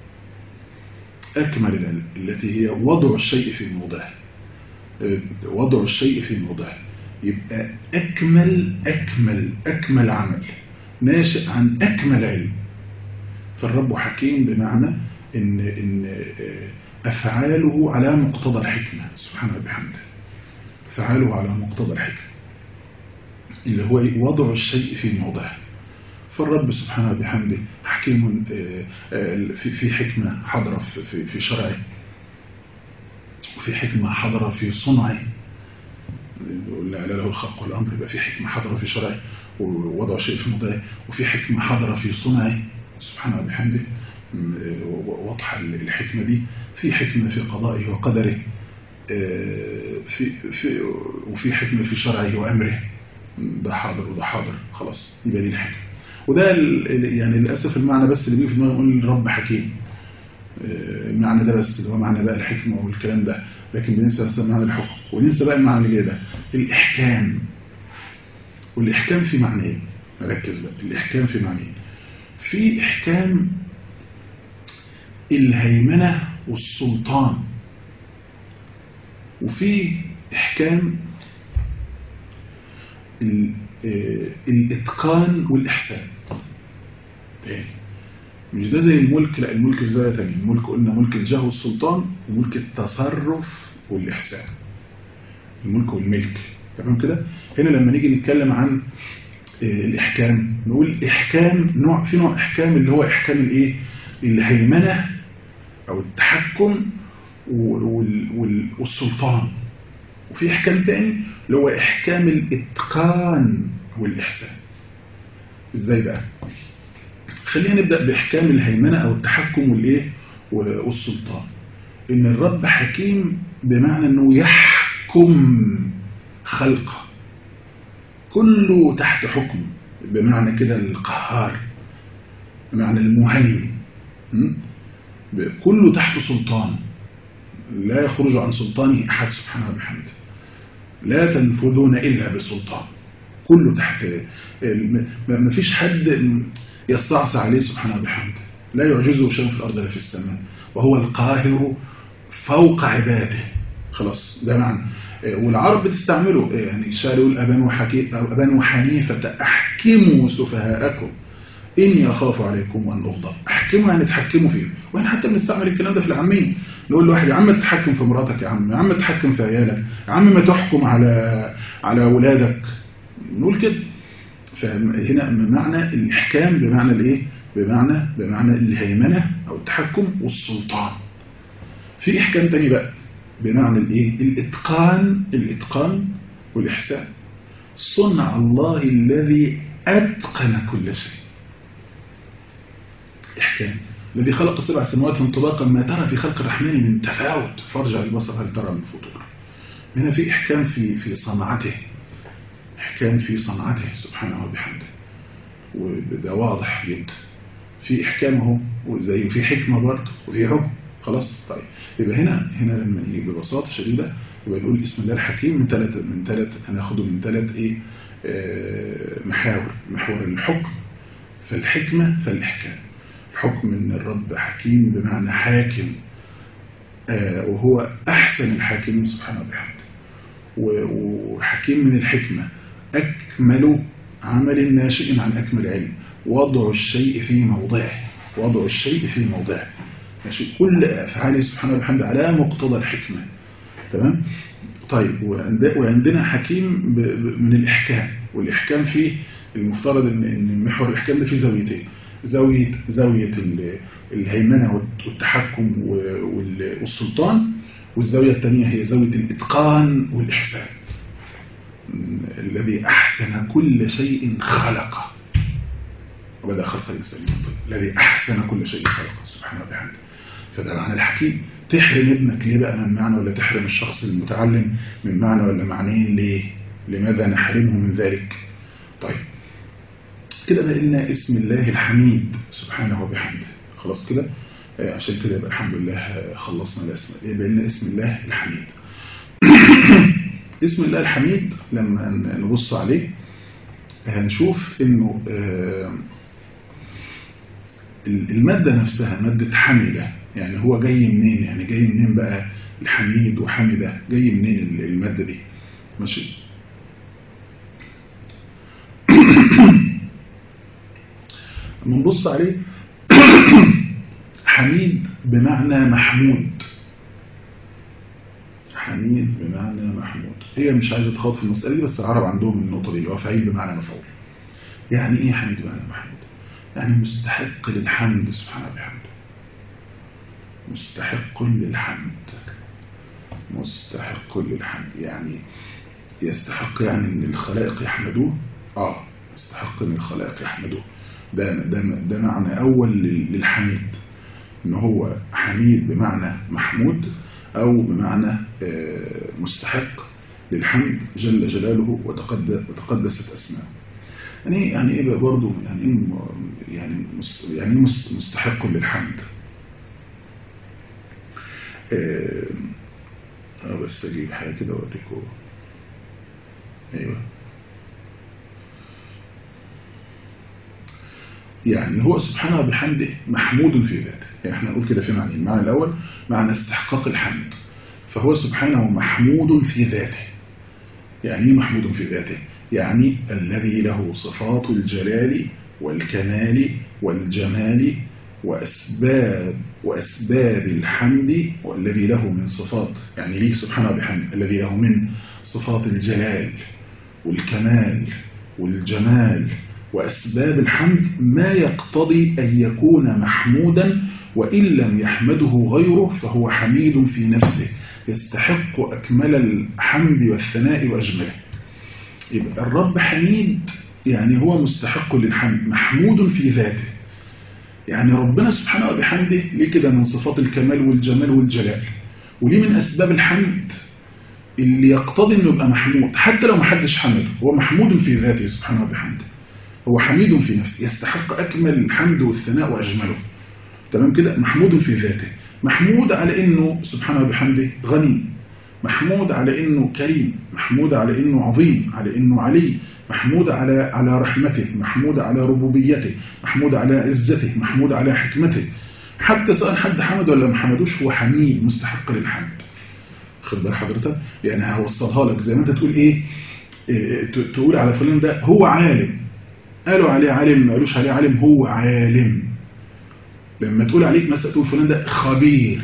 أكمل العلم التي هي وضع الشيء في موضعه آه، وضع الشيء في موضعه يبقى أكمل أكمل أكمل عمل ناشئ عن أكمل علم فالرب حكيم بمعنى إن, إن آه، أفعاله على مقتضى الحكمة سبحانه وبحمده أفعاله على مقتضى الحكمة اللي هو إيه؟ وضع الشيء في موضعه فالرب سبحانه وبحمده حكيم آه، آه، في في حكمة حاضرة في- في في شرعه وفي حكمة حاضرة في صنعه لا لا له الخلق والأمر يبقى في حكمة حاضرة في شرعه ووضع شيء في موضعه وفي حكمة حاضرة في صنعه سبحانه وبحمده م- واضحة الحكمة دي في حكمة في قضائه وقدره آه، في في وفي حكمة في شرعه وأمره ده حاضر وده حاضر خلاص يبقى دي الحكمة وده ال- ال- يعني للأسف المعنى بس اللي بيجي في دماغي نقول الرب حكيم آه، المعنى ده بس اللي هو معنى بقى الحكمة والكلام ده لكن بننسى بس معنى الحكم وننسى بقى المعنى اللي جاي ده الإحكام والإحكام في معنيين ركز بقى الإحكام في معنيين في إحكام الهيمنة والسلطان وفي إحكام ال- آه، الإتقان والإحسان تاني مش ده زي الملك لا الملك في زاوية تانية الملك قلنا ملك الجاه والسلطان وملك التصرف والإحسان الملك والملك تمام كده هنا لما نيجي نتكلم عن آه، الإحكام نقول إحكام نوع في نوع إحكام اللي هو إحكام الإيه الهيمنة أو التحكم وال- وال- والسلطان وفي إحكام تاني اللي هو إحكام الإتقان والإحسان إزاي بقى خلينا نبدأ بإحكام الهيمنة أو التحكم والإيه والسلطان إن الرب حكيم بمعنى أنه يحكم خلقه كله تحت حكم بمعنى كده القهار بمعنى المهيمن م? كله تحت سلطان لا يخرج عن سلطانه أحد سبحانه وبحمده لا تنفذون إلا بسلطان كله تحت ما فيش حد يستعصى عليه سبحانه وبحمده لا يعجزه شيء في الأرض ولا في السماء وهو القاهر فوق عباده خلاص ده معنى والعرب بتستعمله يعني شاعر يقول أبان, وحكي أبان وحنيفة أحكموا سفهاءكم إني أخاف عليكم أن أغضب أحكموا يعني تحكموا فيه وإحنا حتى بنستعمل الكلام ده في العامية نقول لواحد يا عم تحكم في مراتك يا عم يا عم تحكم في عيالك يا عم ما تحكم على على أولادك نقول كده فهنا معنى الإحكام بمعنى الإيه بمعنى بمعنى الهيمنة أو التحكم والسلطان في إحكام تاني بقى بمعنى الإيه الإتقان الإتقان والإحسان صنع الله الذي أتقن كل شيء إحكام الذي خلق سبع سماوات طباقا ما ترى في خلق الرحمن من تفاوت فارجع البصر هل ترى من فطور هنا في إحكام في في صنعته إحكام في صنعته سبحانه وبحمده وده واضح جدا في إحكام اهو وزي في حكمة برضه وفي حكم خلاص طيب يبقى هنا هنا لما نيجي ببساطة شديدة يبقى نقول اسم الله الحكيم من ثلاث من ثلاث هناخده من ثلاث ايه آه محاور محور الحكم فالحكمة فالإحكام الحكم ان الرب حكيم بمعنى حاكم آه وهو أحسن الحاكمين سبحانه وبحمده وحكيم من الحكمة أكمل عمل ناشئ عن أكمل علم وضع الشيء في موضعه وضع الشيء في موضعه ماشي كل أفعاله سبحانه وبحمده على مقتضى الحكمة تمام طيب وعندنا حكيم من الإحكام والإحكام فيه المفترض ان ان محور الاحكام ده فيه زاويتين زاويه زاويه الهيمنه والتحكم والسلطان والزاويه الثانيه هي زاويه الاتقان والاحسان الذي احسن كل شيء خلقه وبدا خلق الانسان الذي احسن كل شيء خلقه سبحانه وبحمده فده معنى الحكيم تحرم ابنك ليه بقى من معنى ولا تحرم الشخص المتعلم من معنى ولا معنيين ليه لماذا نحرمه من ذلك طيب كده بقى لنا اسم الله الحميد سبحانه وبحمده خلاص كده آه عشان كده يبقى الحمد لله خلصنا الاسم يبقى لنا اسم الله الحميد اسم الله الحميد لما نبص عليه هنشوف انه آه المادة نفسها مادة حملة يعني هو جاي منين يعني جاي منين بقى الحميد وحمدة جاي منين المادة دي ماشي لما نبص عليه حميد بمعنى محمود حميد بمعنى محمود هي مش عايزة تخاط في المسألة دي بس العرب عندهم النقطة دي هو فعيل بمعنى مفعول يعني ايه حميد بمعنى محمود يعني مستحق للحمد سبحانه وبحمده مستحق للحمد مستحق للحمد يعني يستحق يعني ان الخلائق يحمدوه اه يستحق ان الخلائق يحمدوه ده ده ده معنى اول للحميد ان هو حميد بمعنى محمود او بمعنى مستحق للحمد جل جلاله وتقدست اسماءه يعني يعني ايه برضه يعني ايه يعني يعني مستحق للحمد اه بس اجيب حاجه كده اوريكم ايوه يعني هو سبحانه وبحمده محمود في ذاته يعني احنا نقول كده في معنى المعنى الأول معنى استحقاق الحمد فهو سبحانه محمود في ذاته يعني ايه محمود في ذاته يعني الذي له صفات الجلال والكمال والجمال وأسباب وأسباب الحمد والذي له من صفات يعني ليه سبحانه وبحمده الذي له من صفات الجلال والكمال والجمال وأسباب الحمد ما يقتضي أن يكون محمودا وإن لم يحمده غيره فهو حميد في نفسه يستحق أكمل الحمد والثناء وأجمله يبقى الرب حميد يعني هو مستحق للحمد محمود في ذاته يعني ربنا سبحانه وبحمده ليه كده من صفات الكمال والجمال والجلال وليه من أسباب الحمد اللي يقتضي أنه يبقى محمود حتى لو محدش حمده هو محمود في ذاته سبحانه وبحمده هو حميد في نفسه يستحق أكمل الحمد والثناء وأجمله تمام كده محمود في ذاته محمود على أنه سبحانه وبحمده غني محمود على أنه كريم محمود على أنه عظيم على أنه علي محمود على على رحمته محمود على ربوبيته محمود على عزته محمود على حكمته حتى سواء حد حمد ولا ما حمدوش هو حميد مستحق للحمد خد بال حضرتك يعني هوصلها لك زي ما انت تقول ايه, إيه تقول على فلان ده هو عالم قالوا عليه عالم ما قالوش عليه عالم هو عالم لما تقول عليك مثلا تقول فلان ده خبير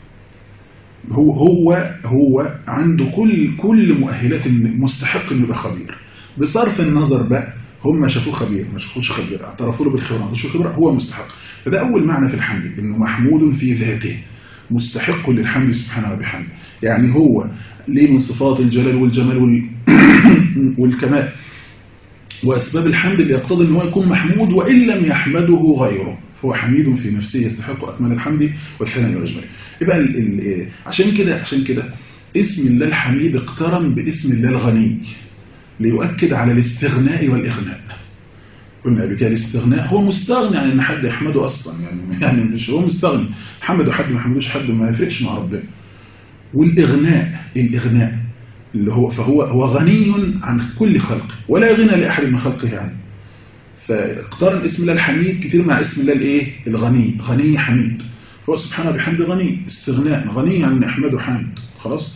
هو هو هو عنده كل كل مؤهلات مستحق انه يبقى خبير بصرف النظر بقى هم شافوه خبير ما شافوش خبير اعترفوا له بالخبره ما خبره هو مستحق فده اول معنى في الحمد انه محمود في ذاته مستحق للحمد سبحانه وبحمده يعني هو ليه من صفات الجلال والجمال وال... والكمال وأسباب الحمد اللي يقتضي أن هو يكون محمود وإن لم يحمده غيره فهو حميد في نفسه يستحق أكمل الحمد والثناء والأجمال يبقى ال ال عشان كده عشان كده اسم الله الحميد اقترن باسم الله الغني ليؤكد على الاستغناء والإغناء قلنا قبل كده الاستغناء هو مستغني عن ان حد يحمده اصلا يعني يعني مش هو مستغني حمده حد ما حمدوش حد ما يفرقش مع ربنا والاغناء الاغناء اللي هو فهو هو غني عن كل خلق ولا غنى لاحد من خلقه يعني فاقترن اسم الله الحميد كتير مع اسم الله الايه الغني غني حميد فهو سبحانه بحمد غني استغناء غني عن نحمده حمد خلاص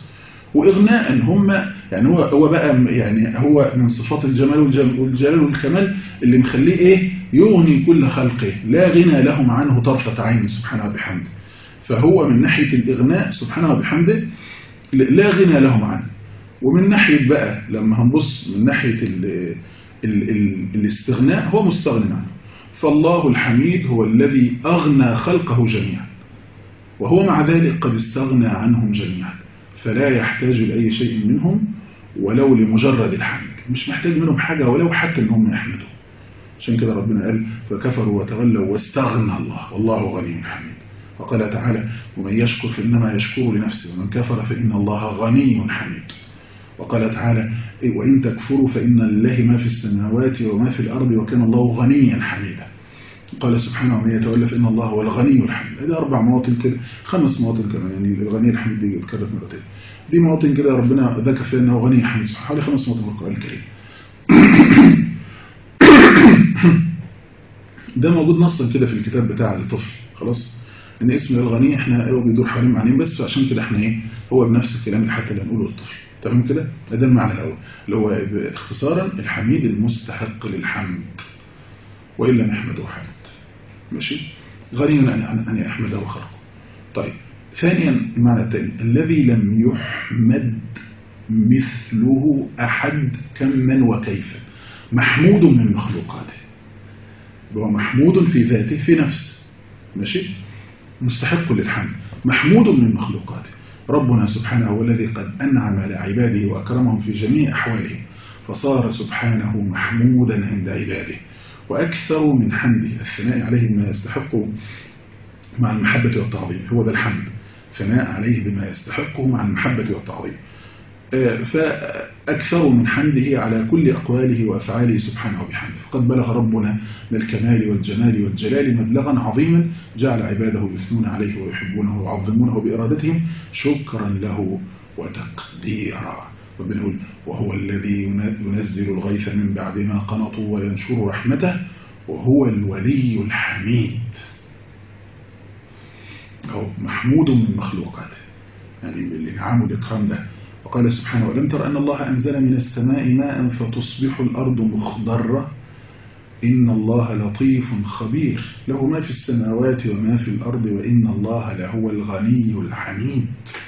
واغناء هم يعني هو هو بقى يعني هو من صفات الجمال والجم- والجلال والكمال اللي مخليه ايه يغني كل خلقه لا غنى لهم عنه طرفة عين سبحانه وبحمده فهو من ناحية الإغناء سبحانه وبحمده لا غنى لهم عنه ومن ناحية بقى لما هنبص من ناحية ال ال ال الاستغناء هو مستغني عنه فالله الحميد هو الذي أغنى خلقه جميعا وهو مع ذلك قد استغنى عنهم جميعا فلا يحتاج لأي شيء منهم ولو لمجرد الحمد مش محتاج منهم حاجة ولو حتى أنهم يحمدوا عشان كده ربنا قال فكفروا وتولوا واستغنى الله والله غني حميد وقال تعالى ومن يشكر فإنما يشكر لنفسه ومن كفر فإن الله غني حميد وقال تعالى وإن تكفروا فإن لله ما في السماوات وما في الأرض وكان الله غنيا حميدا قال سبحانه ومن يتولى فإن الله هو الغني الحميد هذه أربع مواطن كده خمس مواطن كمان يعني الغني الحميد دي اتكررت مرتين دي مواطن كده ربنا ذكر فيها أنه غني حميد حوالي خمس مواطن في القرآن الكريم ده موجود نصا كده في الكتاب بتاع الطفل خلاص ان اسم الغني احنا هو بيدور حوالين معنيين بس عشان كده احنا ايه هو بنفس الكلام اللي حتى اللي هنقوله للطفل تمام كده ده المعنى الاول اللي هو اختصارا الحميد المستحق للحمد والا نحمده حمد ماشي غني ان ان يحمده خلقه طيب ثانيا المعنى الثاني الذي لم يحمد مثله احد كما وكيفا محمود من مخلوقاته هو محمود في ذاته في نفسه ماشي مستحق للحمد محمود من مخلوقاته ربنا سبحانه هو الذي قد أنعم على عباده وأكرمهم في جميع أحوالهم فصار سبحانه محمودا عند عباده وأكثر من حمده الثناء عليه بما يستحق مع المحبة والتعظيم هو ذا الحمد ثناء عليه بما يستحقه مع المحبة والتعظيم فأكثر من حمده على كل أقواله وأفعاله سبحانه وبحمده فقد بلغ ربنا من الكمال والجمال والجلال مبلغا عظيما جعل عباده يثنون عليه ويحبونه ويعظمونه بإرادتهم شكرا له وتقديرا وبنقول وهو الذي ينزل الغيث من بعد ما قنطوا وينشر رحمته وهو الولي الحميد أو محمود من مخلوقاته يعني بالإنعام والإكرام ده وقال سبحانه ولم تر أن الله أنزل من السماء ماء فتصبح الأرض مخضرة إن الله لطيف خبير له ما في السماوات وما في الأرض وإن الله لهو الغني الحميد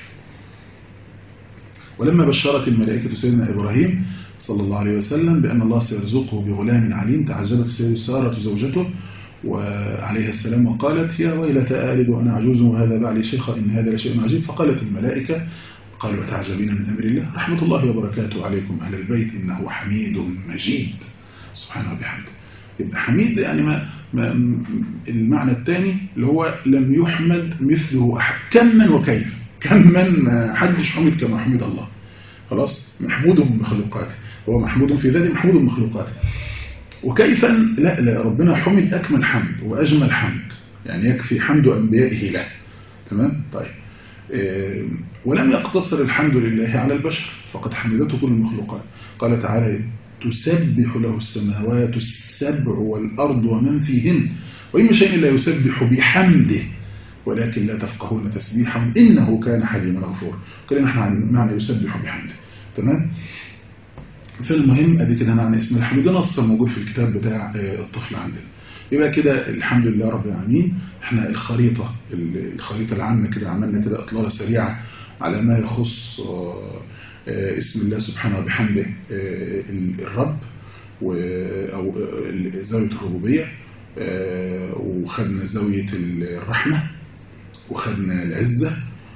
ولما بشرت الملائكة سيدنا إبراهيم صلى الله عليه وسلم بأن الله سيرزقه بغلام عليم تعجبت سيدة سارة زوجته وعليه السلام وقالت يا ويلة آلد وأنا عجوز وهذا بعلي شيخ إن هذا لشيء عجيب فقالت الملائكة قالوا تعجبين من أمر الله رحمة الله وبركاته عليكم أهل البيت إنه حميد مجيد سبحانه وبحمده يبقى حميد يعني ما, ما المعنى الثاني اللي هو لم يحمد مثله أحد كما وكيف كما ما حدش حمد كما حمد الله خلاص محمود من مخلوقاته هو محمود في ذاته محمود من مخلوقاته وكيفا لا لا ربنا حمد أكمل حمد وأجمل حمد يعني يكفي حمد أنبيائه له تمام طيب ولم يقتصر الحمد لله على البشر فقد حمدته كل المخلوقات قال تعالى تسبح له السماوات السبع والأرض ومن فيهن وإن من شيء لا يسبح بحمده ولكن لا تفقهون تسبيحهم إنه كان حليما غفورا كلنا احنا عن معنى يسبح بحمده تمام فالمهم ادي كده معنى اسم الحمد ده نص موجود في الكتاب بتاع الطفل عندنا يبقى كده الحمد لله رب العالمين احنا الخريطة الخريطة العامة كده عملنا كده اطلالة سريعة على ما يخص اسم الله سبحانه وبحمده الرب أو زاوية الربوبية وخدنا زاوية الرحمة وخدنا العزة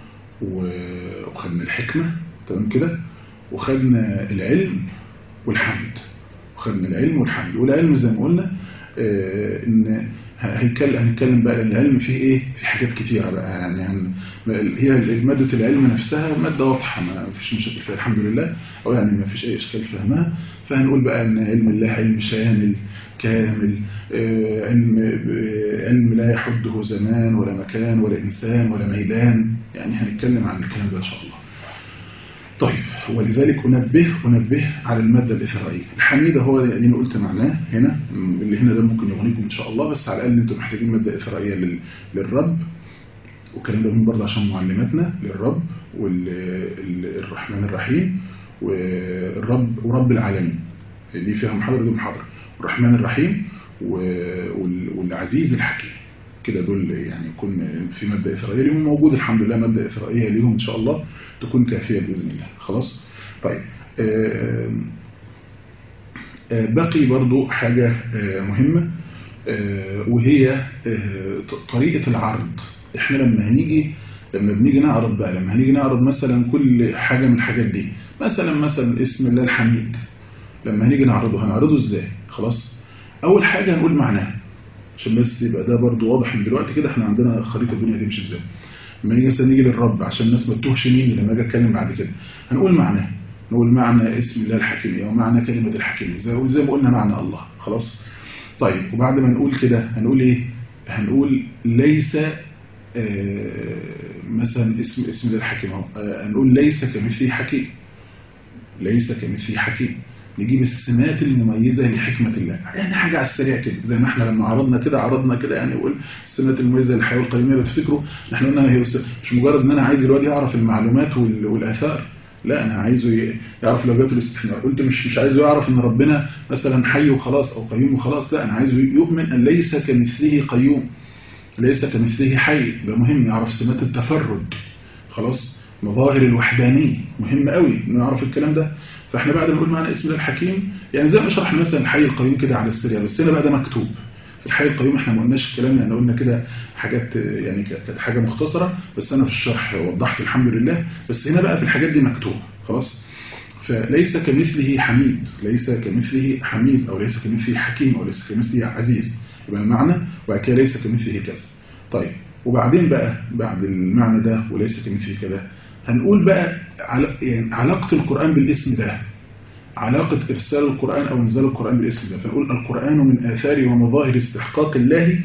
وخدنا الحكمة تمام كده وخدنا العلم والحمد وخدنا العلم والحمد والعلم زي ما قلنا ان هنتكلم هنتكلم بقى العلم فيه ايه في حاجات كتيره بقى يعني هي ماده العلم نفسها ماده واضحه ما فيش مشاكل فيها الحمد لله او يعني ما فيش اي اشكال في فهمها فهنقول بقى ان علم الله علم شامل كامل علم علم لا يحده زمان ولا مكان ولا انسان ولا ميدان يعني هنتكلم عن الكلام ده ان شاء الله طيب ولذلك أنبه أنبه على المادة الإثرائية الحميدة هو يعني أنا قلت معناه هنا اللي هنا ده ممكن يغنيكم إن شاء الله بس على الأقل أنتم محتاجين مادة إثرائية لل... للرب والكلام ده مهم برضه عشان معلماتنا للرب والرحمن الرحيم والرب ورب العالمين دي فيها محاضرة دي محاضرة الرحمن الرحيم والعزيز الحكيم كده دول يعني يكون في مادة إسرائيلية ليهم موجود الحمد لله مادة إسرائيلية ليهم إن شاء الله تكون كافية بإذن الله خلاص طيب باقي برضو حاجة مهمة وهي طريقة العرض احنا لما هنيجي لما بنيجي نعرض بقى لما هنيجي نعرض مثلا كل حاجة من الحاجات دي مثلا مثلا اسم الله الحميد لما هنيجي نعرضه هنعرضه ازاي خلاص اول حاجة هنقول معناه عشان بس يبقى ده برضو واضح من دلوقتي كده احنا عندنا خريطة الدنيا تمشي ازاي لما نيجي مثلا نيجي للرب عشان الناس ما تتوهش مين لما اجي اتكلم بعد كده هنقول معناه نقول معنى اسم الله الحكيم او معنى كلمة الحكيم زي زي ما قلنا معنى الله خلاص طيب وبعد ما نقول كده هنقول ايه هنقول ليس آه مثلا اسم اسم الله الحكيم آه هنقول ليس كمثله حكيم ليس كمثله حكيم نجيب السمات المميزة لحكمة الله يعني حاجة على السريع كده زي ما احنا لما عرضنا كده عرضنا كده يعني نقول السمات المميزة للحياة القيمية بتفكروا احنا قلنا هي مش مجرد ان انا عايز الواد يعرف المعلومات والآثار لا انا عايزه يعرف لغات الاستثناء قلت مش مش عايزه يعرف ان ربنا مثلا حي وخلاص او قيوم وخلاص لا انا عايزه يؤمن ان ليس كمثله قيوم ليس كمثله حي ده مهم يعرف سمات التفرد خلاص مظاهر الوحدانية مهم قوي انه يعرف الكلام ده فاحنا بعد ما نقول معنى اسم الله الحكيم يعني زي ما شرحنا مثلا الحي القيوم كده على السريع بس هنا بقى ده مكتوب في الحي القيوم احنا ما قلناش الكلام يعني قلنا كده حاجات يعني كانت حاجة مختصرة بس انا في الشرح وضحت الحمد لله بس هنا بقى في الحاجات دي مكتوب خلاص فليس كمثله حميد ليس كمثله حميد او ليس كمثله حكيم او ليس كمثله عزيز يبقى المعنى وبعد كده ليس كمثله كذا طيب وبعدين بقى بعد المعنى ده وليس كمثله كذا هنقول بقى يعني علاقة القرآن بالاسم ده علاقة إرسال القرآن أو إنزال القرآن بالاسم ده فنقول القرآن من آثار ومظاهر استحقاق الله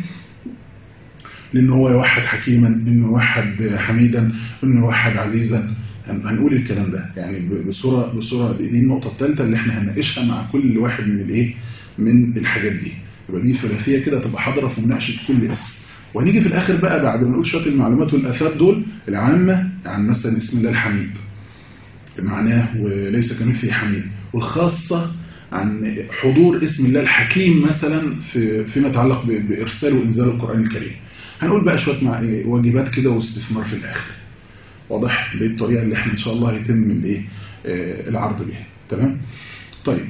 لأنه هو يوحد حكيما إنه يوحد حميدا إنه يوحد عزيزا هنقول الكلام ده يعني بصورة بصورة دي النقطة الثالثة اللي احنا هنناقشها مع كل واحد من الايه من الحاجات دي يبقى دي ثلاثية كده تبقى حاضرة في مناقشة كل اسم وهنيجي في الآخر بقى بعد ما نقول شوية المعلومات والآثار دول العامة عن مثلا اسم الله الحميد معناه وليس كمثله حميد والخاصة عن حضور اسم الله الحكيم مثلا في فيما يتعلق بإرسال وإنزال القرآن الكريم هنقول بقى شوية مع واجبات كده واستثمار في الآخر واضح دي الطريقة اللي احنا إن شاء الله يتم الايه العرض بها تمام طيب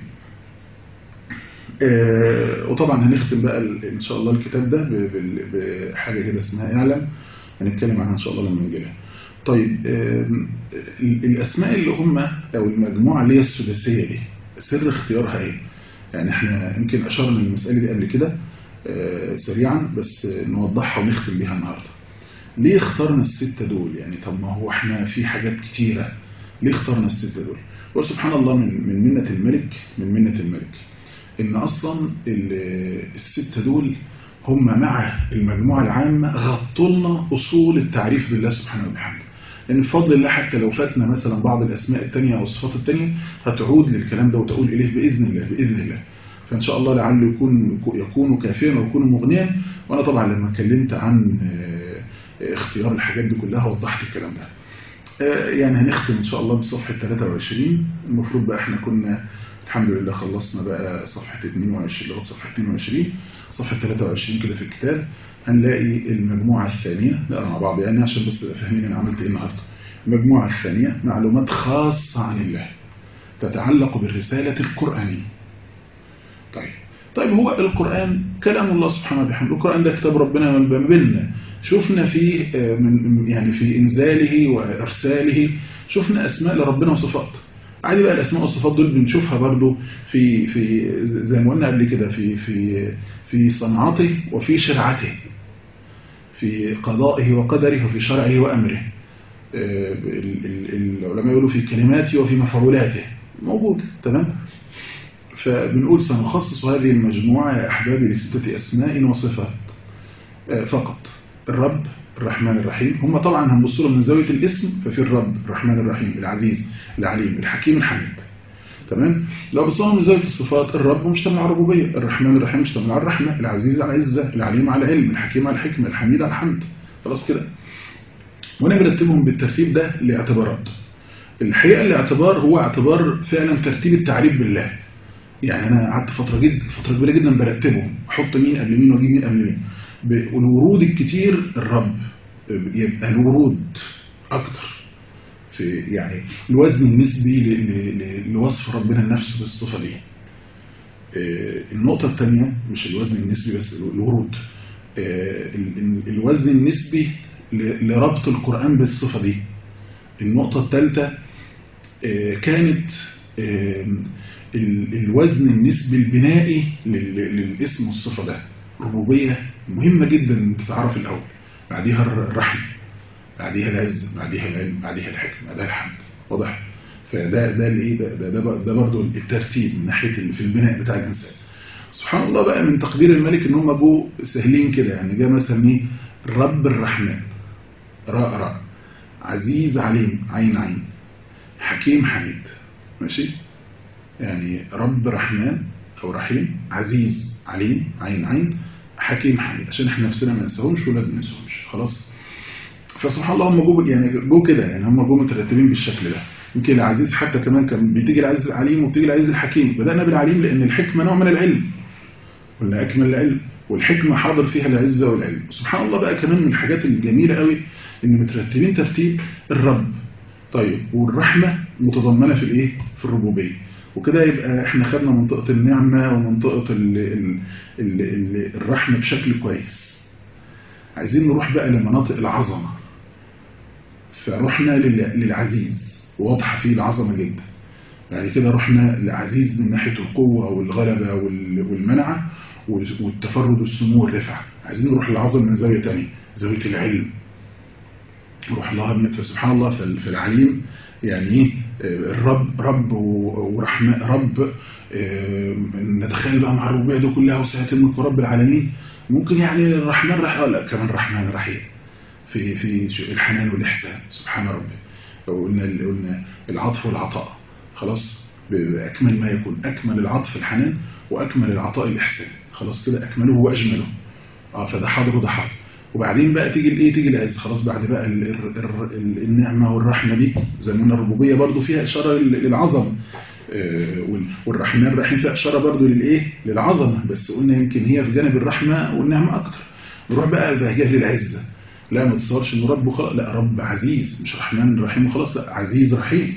آه وطبعا هنختم بقى ان شاء الله الكتاب ده بحاجة كده اسمها اعلم هنتكلم عنها ان شاء الله لما نجي لها طيب آه الاسماء اللي هم او المجموعة اللي هي السداسية دي سر اختيارها ايه يعني احنا يمكن اشرنا للمسألة دي قبل كده آه سريعا بس نوضحها ونختم بيها النهاردة ليه اخترنا الستة دول يعني طب ما هو احنا في حاجات كتيرة ليه اخترنا الستة دول وسبحان الله من من منة الملك من منة الملك ان اصلا الستة دول هم مع المجموعة العامة غطوا لنا اصول التعريف بالله سبحانه وبحمده لان بفضل الله حتى لو فاتنا مثلا بعض الاسماء التانية او الصفات التانية هتعود للكلام ده وتقول اليه باذن الله باذن الله فان شاء الله لعله يكون يكون كافيا ويكون مغنيا وانا طبعا لما اتكلمت عن اختيار الحاجات دي كلها وضحت الكلام ده يعني هنختم ان شاء الله بصفحة 23 المفروض بقى احنا كنا الحمد لله خلصنا بقى صفحة 22 لغاية صفحة 22 صفحة 23 كده في الكتاب هنلاقي المجموعة الثانية نقرا مع بعض يعني عشان بس تبقى فاهمين انا عملت ايه النهارده المجموعة الثانية معلومات خاصة عن الله تتعلق بالرسالة القرآنية طيب طيب هو القرآن كلام الله سبحانه وبحمده القرآن ده كتاب ربنا ما بيننا شفنا فيه من يعني في إنزاله وإرساله شفنا أسماء لربنا وصفات عادي بقى الأسماء والصفات دول بنشوفها برضو في في زي ما قلنا قبل كده في في في صنعته وفي شرعته في قضائه وقدره وفي شرعه وأمره العلماء يقولوا في كلماته وفي مفعولاته موجود تمام فبنقول سنخصص هذه المجموعة يا أحبابي لستة أسماء وصفات فقط الرب الرحمن الرحيم هم طبعا هنبص لهم من زاوية الاسم ففي الرب الرحمن الرحيم العزيز العليم الحكيم الحميد تمام لو بصوا من زاوية الصفات الرب مشتمل على الربوبية الرحمن الرحيم مشتمل على الرحمة العزيز على العزة العليم على العلم الحكيم على الحكمة الحميد على الحمد خلاص كده وانا مرتبهم بالترتيب ده لاعتبارات الحقيقه الاعتبار هو اعتبار فعلا ترتيب التعريف بالله يعني انا قعدت فتره جد فتره كبيره جدا برتبهم احط مين قبل مين واجيب مين قبل مين ب- والورود الكتير الرب يبقى الورود اكتر في يعني الوزن النسبي ل- ل- ل- لوصف ربنا لنفسه بالصفه دي آه، النقطة الثانية مش الوزن النسبي بس الورود آه، ال- ال- الوزن النسبي ل- لربط القرآن بالصفة دي النقطة الثالثة آه، كانت آه، ال- الوزن النسبي البنائي لل- للاسم والصفة ده ربوبية مهمة جدا ان تتعرف الأول بعديها الر- الرحمة بعديها العز بعديها العلم بعديها الحكمة بعديها الحمد واضح فده ده الايه ده ده, ده, ده برضه الترتيب من ناحيه ال- في البناء بتاع الانسان سبحان الله بقى من تقدير الملك ان هم جو سهلين كده يعني جه مثلا ايه الرب الرحمن راء راء عزيز عليم عين عين حكيم حميد ماشي يعني رب رحمن او رحيم عزيز عليم عين عين حكيم حميد عشان احنا نفسنا ما ننساهمش ولا بننساهمش خلاص فسبحان الله هم جو يعني جو كده يعني هم جو مترتبين بالشكل ده يمكن العزيز حتى كمان كان بتيجي العزيز العليم وبتيجي العزيز الحكيم بدأنا بالعليم لأن الحكمة نوع من العلم ولا أكمل العلم والحكمة حاضر فيها العزة والعلم سبحان الله بقى كمان من الحاجات الجميلة قوي إن مترتبين ترتيب الرب طيب والرحمة متضمنة في الإيه في الربوبية وكده يبقى احنا خدنا منطقة النعمة ومنطقة ال ال ال ال الرحمة بشكل كويس عايزين نروح بقى لمناطق العظمة فرحنا لل- للعزيز واضحة فيه العظمة جدا بعد كده رحنا لعزيز من ناحية القوة والغلبة وال- والمنعة وال- والتفرد والسمو والرفعة عايزين نروح للعظمة من زاوية تانية زاوية العلم نروح لها من- فسبحان الله في في العليم يعني ايه آه، الرب رب و- ورحمة رب آه، نتخيل بقى مع الربوبية دي كلها وسعة الملك رب العالمين ممكن يعني الرحمن رحيم لا كمان رحمن رحيم في في ش- الحنان والإحسان سبحان ربي لو قلنا قلنا العطف والعطاء خلاص بأكمل ما يكون أكمل العطف الحنان وأكمل العطاء الإحسان خلاص كده أكمله وأجمله اه فده حاضر وده حاضر وبعدين بقى تيجي الايه تيجي العز خلاص بعد بقى ال ال ال النعمه والرحمه دي زي ما قلنا الربوبيه برضو فيها اشاره لل- للعظمه آه، وال- والرحمن الرحيم فيها اشاره برضو للايه للعظمه بس قلنا يمكن هي في جانب الرحمه والنعمه اكتر نروح بقى بهجه للعزه لا ما تصورش انه رب وخلاص لا رب عزيز مش رحمن رحيم وخلاص لا عزيز رحيم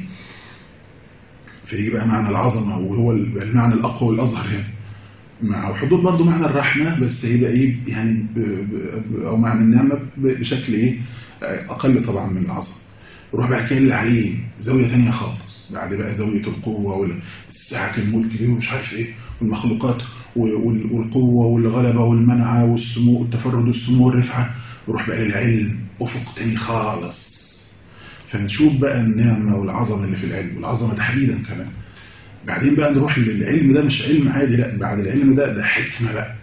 فيجي بقى معنى العظمه وهو المعنى الاقوى والاظهر هنا مع حدود برضو معنى الرحمة بس هيبقى ايه يعني ب ب او معنى النعمة ب- بشكل ايه اقل طبعا من العظمة نروح بقى كده اللي عليه زاوية تانية خالص بعد بقى زاوية القوة والسعة الملك دي ومش عارف ايه والمخلوقات وال- والقوة والغلبة والمنعة والسمو والتفرد والسمو والرفعة نروح بقى للعلم افق تاني خالص فنشوف بقى النعمة والعظمة اللي في العلم والعظمة تحديدا كمان بعدين بقى نروح للعلم ده مش علم عادي لا بعد العلم ده ده حكمة بقى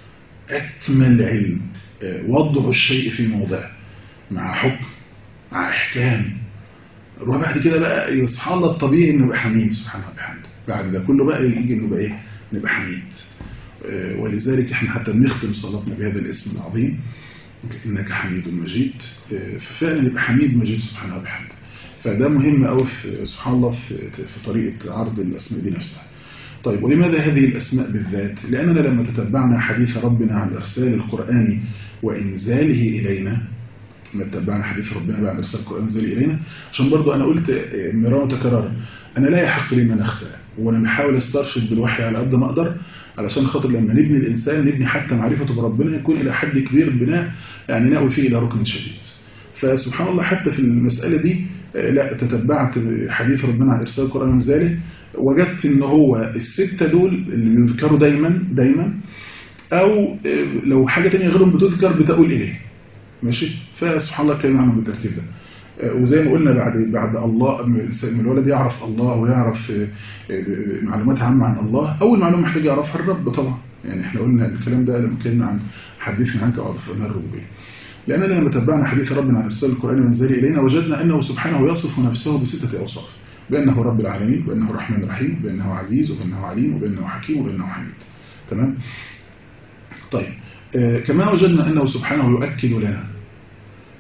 أكمل علم آه، وضع الشيء في موضعه مع حكم مع إحكام نروح بعد كده بقى سبحان الله الطبيعي إنه يبقى حميد سبحانه وبحمده بعد ده كله بقى يجي إنه بقى إيه نبقى حميد آه، ولذلك إحنا حتى بنختم صلاتنا بهذا الاسم العظيم إنك حميد مجيد آه، ففعلا يبقى حميد مجيد سبحانه وبحمده فده مهم قوي في سبحان الله في, في طريقة عرض الأسماء دي نفسها طيب ولماذا هذه الأسماء بالذات لأننا لما تتبعنا حديث ربنا عن إرسال القرآن وإنزاله إلينا لما تتبعنا حديث ربنا بعد إرسال القرآن وإنزاله إلينا عشان برضو أنا قلت مرارا وتكرارا أنا لا يحق لي من أخطأ وأنا بحاول استرشد بالوحي على قد ما أقدر علشان خاطر لما نبني الإنسان نبني حتى معرفته بربنا يكون إلى حد كبير بناء يعني نأوي فيه إلى ركن شديد فسبحان الله حتى في المسألة دي آه، لا تتبعت حديث ربنا عن إرسال القرآن وإنزاله وجدت إن هو الستة دول اللي بيذكروا دايما دايما أو آه، لو حاجة تانية غيرهم بتذكر بتقول إليه ماشي فسبحان الله الكلام عنهم بالترتيب ده آه، وزي ما قلنا بعد بعد الله من الولد يعرف الله ويعرف آه، آه، معلومات عامة عن الله أول معلومة محتاج يعرفها الرب طبعا يعني احنا قلنا الكلام ده لما اتكلمنا عن حديثنا عنك وعرفنا الربوبية لأننا لما تبعنا حديث ربنا عن إرسال القرآن وإنزاله إلينا وجدنا أنه سبحانه يصف نفسه بستة أوصاف بأنه رب العالمين بأنه الرحمن الرحيم بأنه عزيز وبأنه عليم وبأنه حكيم وبأنه حميد تمام طيب آه كما وجدنا أنه سبحانه يؤكد لنا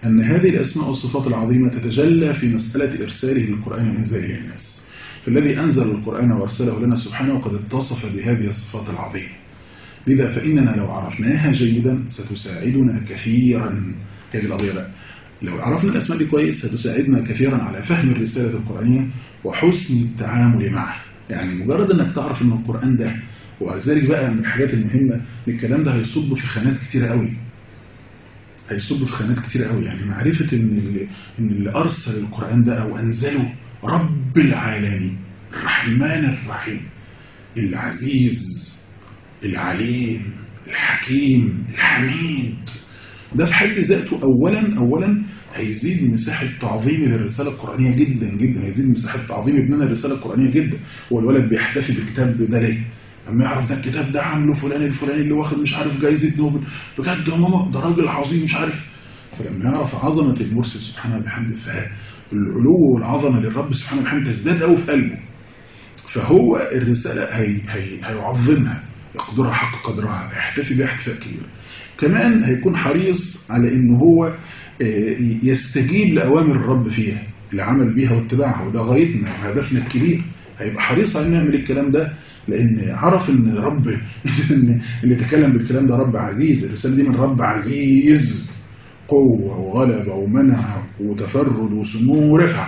أن هذه الأسماء والصفات العظيمة تتجلى في مسألة إرساله للقرآن وإنزاله للناس فالذي أنزل القرآن وأرسله لنا سبحانه وقد اتصف بهذه الصفات العظيمة لذا فإننا لو عرفناها جيدا ستساعدنا كثيرا هذه القضية بقى لو عرفنا الأسماء دي كويس هتساعدنا كثيرا على فهم الرسالة القرآنية وحسن التعامل معها يعني مجرد أنك تعرف أن القرآن ده ولذلك بقى من الحاجات المهمة الكلام ده هيصب في خانات كتيرة قوي هيصب في خانات كتيرة قوي يعني معرفة ان اللي, إن اللي أرسل القرآن ده أو أنزله رب العالمين الرحمن الرحيم العزيز العليم الحكيم الحميد ده في حد ذاته أولا أولا هيزيد مساحة تعظيم للرسالة القرآنية جدا جدا هيزيد مساحة تعظيم ابننا للرسالة القرآنية جدا هو الولد بيحتفي بالكتاب ده ليه اما يعرف ده الكتاب ده عامله فلان الفلاني اللي واخد مش عارف جايزة نوبل بجد يا ماما ده راجل عظيم مش عارف فلما يعرف عظمة المرسل سبحانه وبحمده فالعلو والعظمة للرب سبحانه وبحمده تزداد قوي في قلبه فهو الرسالة هي هي هيعظمها يقدرها حق قدرها يحتفي بها احتفاء كبير كمان هيكون حريص على ان هو يستجيب لأوامر الرب فيها العمل بيها واتباعها وده غايتنا وهدفنا الكبير هيبقى حريص على انه يعمل الكلام ده لان عرف ان رب اللي تكلم بالكلام ده رب عزيز الرسالة دي من رب عزيز قوة وغلبة ومنع وتفرد وسمو ورفع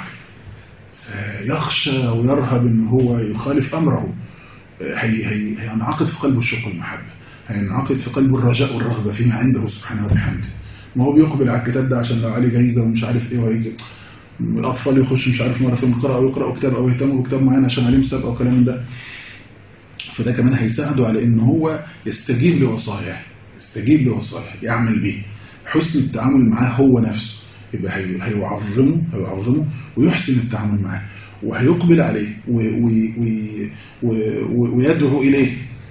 فيخشى ويرهب ان هو يخالف امره هي هي هينعقد في قلبه الشوق والمحبة هينعقد في قلبه الرجاء والرغبة فيما عنده سبحانه وبحمده ما هو بيقبل على الكتاب ده عشان لو عليه جايزة ومش عارف ايه وهيجي الأطفال يخش مش عارف ماراثون يقرأ أو يقرأوا كتاب أو يهتموا بكتاب معين عشان عليه مسابقة وكلام من ده فده كمان هيساعده على ان هو يستجيب لوصاياه يستجيب لوصاياه يعمل بيه حسن التعامل معاه هو نفسه يبقى هيعظمه هيعظمه ويحسن التعامل معاه وهيقبل عليه ويدعو إليه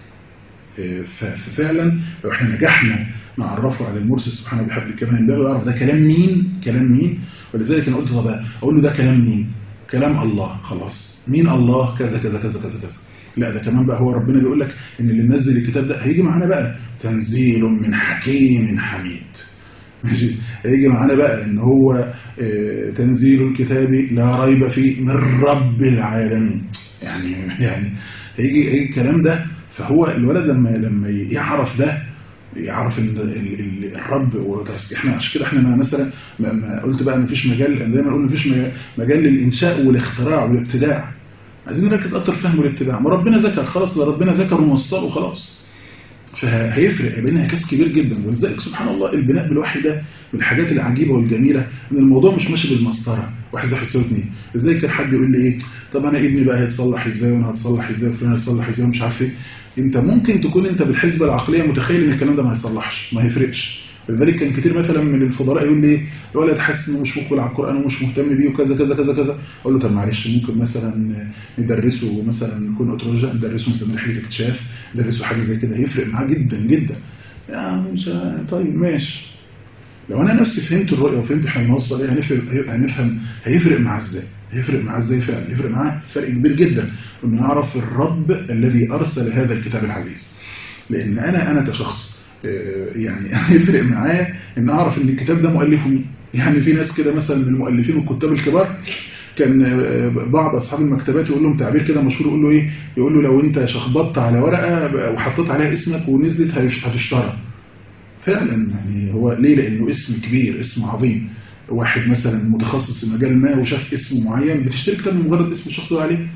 ففعلا لو احنا نجحنا نعرفه على المرسل سبحانه وبحمده كمان ينبغي يعرف ده كلام مين كلام مين ولذلك انا قلت طب اقول له ده كلام مين كلام الله خلاص مين الله كذا كذا كذا كذا كذا لا ده كمان بقى هو ربنا بيقول لك ان اللي منزل الكتاب ده هيجي معانا بقى تنزيل من حكيم حميد ماشي هيجي معانا بقى ان هو تنزيل الكتاب لا ريب فيه من رب العالمين يعني يعني هيجي هيجي الكلام ده فهو الولد لما لما يعرف ده يعرف ان الرب احنا عشان كده احنا مثلا ما قلت بقى ما فيش مجال انا دايما اقول ما فيش مجال للانشاء والاختراع والابتداع عايزين نركز اكتر في فهم الابتداع ما ربنا ذكر خلاص ده ربنا ذكر وموصل وخلاص فهيفرق بين انعكاس كبير جدا ولذلك سبحان الله البناء بالوحي ده من الحاجات العجيبه والجميله ان الموضوع مش ماشي بالمسطره واحد زائد يساوي اثنين ازاي كان حد يقول لي ايه طب انا ابني بقى هيتصلح ازاي وانا هتصلح ازاي وفلان هيتصلح ازاي ومش عارف ايه انت ممكن تكون انت بالحسبه العقليه متخيل ان الكلام ده ما هيصلحش ما هيفرقش لذلك كان كتير مثلا من الفضلاء يقول لي الولد حاسس انه مش مقبل على القران ومش مهتم بيه وكذا كذا كذا كذا اقول له طب معلش ممكن مثلا ندرسه مثلا نكون اتروجا ندرسه مثلا رحله اكتشاف ندرسه حاجه زي كده هيفرق معاه جدا جدا يعني مش طيب ماشي لو انا نفسي فهمت الرؤيه وفهمت احنا بنوصل ايه هنفرق هنفهم هيفرق معاه ازاي هيفرق معاه ازاي فعلا هيفرق معاه فرق كبير جدا انه يعرف الرب الذي ارسل هذا الكتاب العزيز لان انا انا كشخص يعني هيفرق معايا ان اعرف ان الكتاب ده مؤلفه مين يعني في ناس كده مثلا من المؤلفين والكتاب الكبار كان بعض اصحاب المكتبات يقول لهم تعبير كده مشهور يقول له ايه يقول له لو انت شخبطت على ورقه وحطيت عليها اسمك ونزلت هتشترى فعلا يعني هو ليه لانه اسم كبير اسم عظيم واحد مثلا متخصص في مجال ما وشاف اسم معين بتشتري كتاب مجرد اسم الشخص ده عليه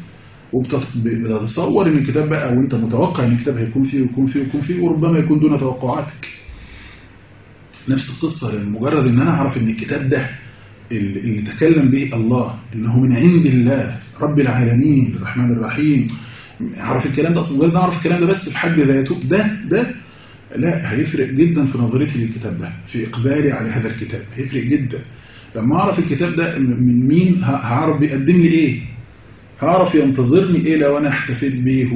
وبتتصور ان الكتاب بقى وانت متوقع ان الكتاب هيكون فيه ويكون فيه ويكون فيه وربما يكون دون توقعاتك نفس القصة لان مجرد ان انا اعرف ان الكتاب ده اللي تكلم به الله انه من عند الله رب العالمين الرحمن الرحيم اعرف الكلام ده اصلا مجرد اعرف الكلام ده بس في حد ذاته ده ده لا هيفرق جدا في نظرتي للكتاب ده في اقبالي على هذا الكتاب هيفرق جدا لما اعرف الكتاب ده من مين هعرف بيقدم لي ايه هعرف ينتظرني ايه لو انا احتفيت بيه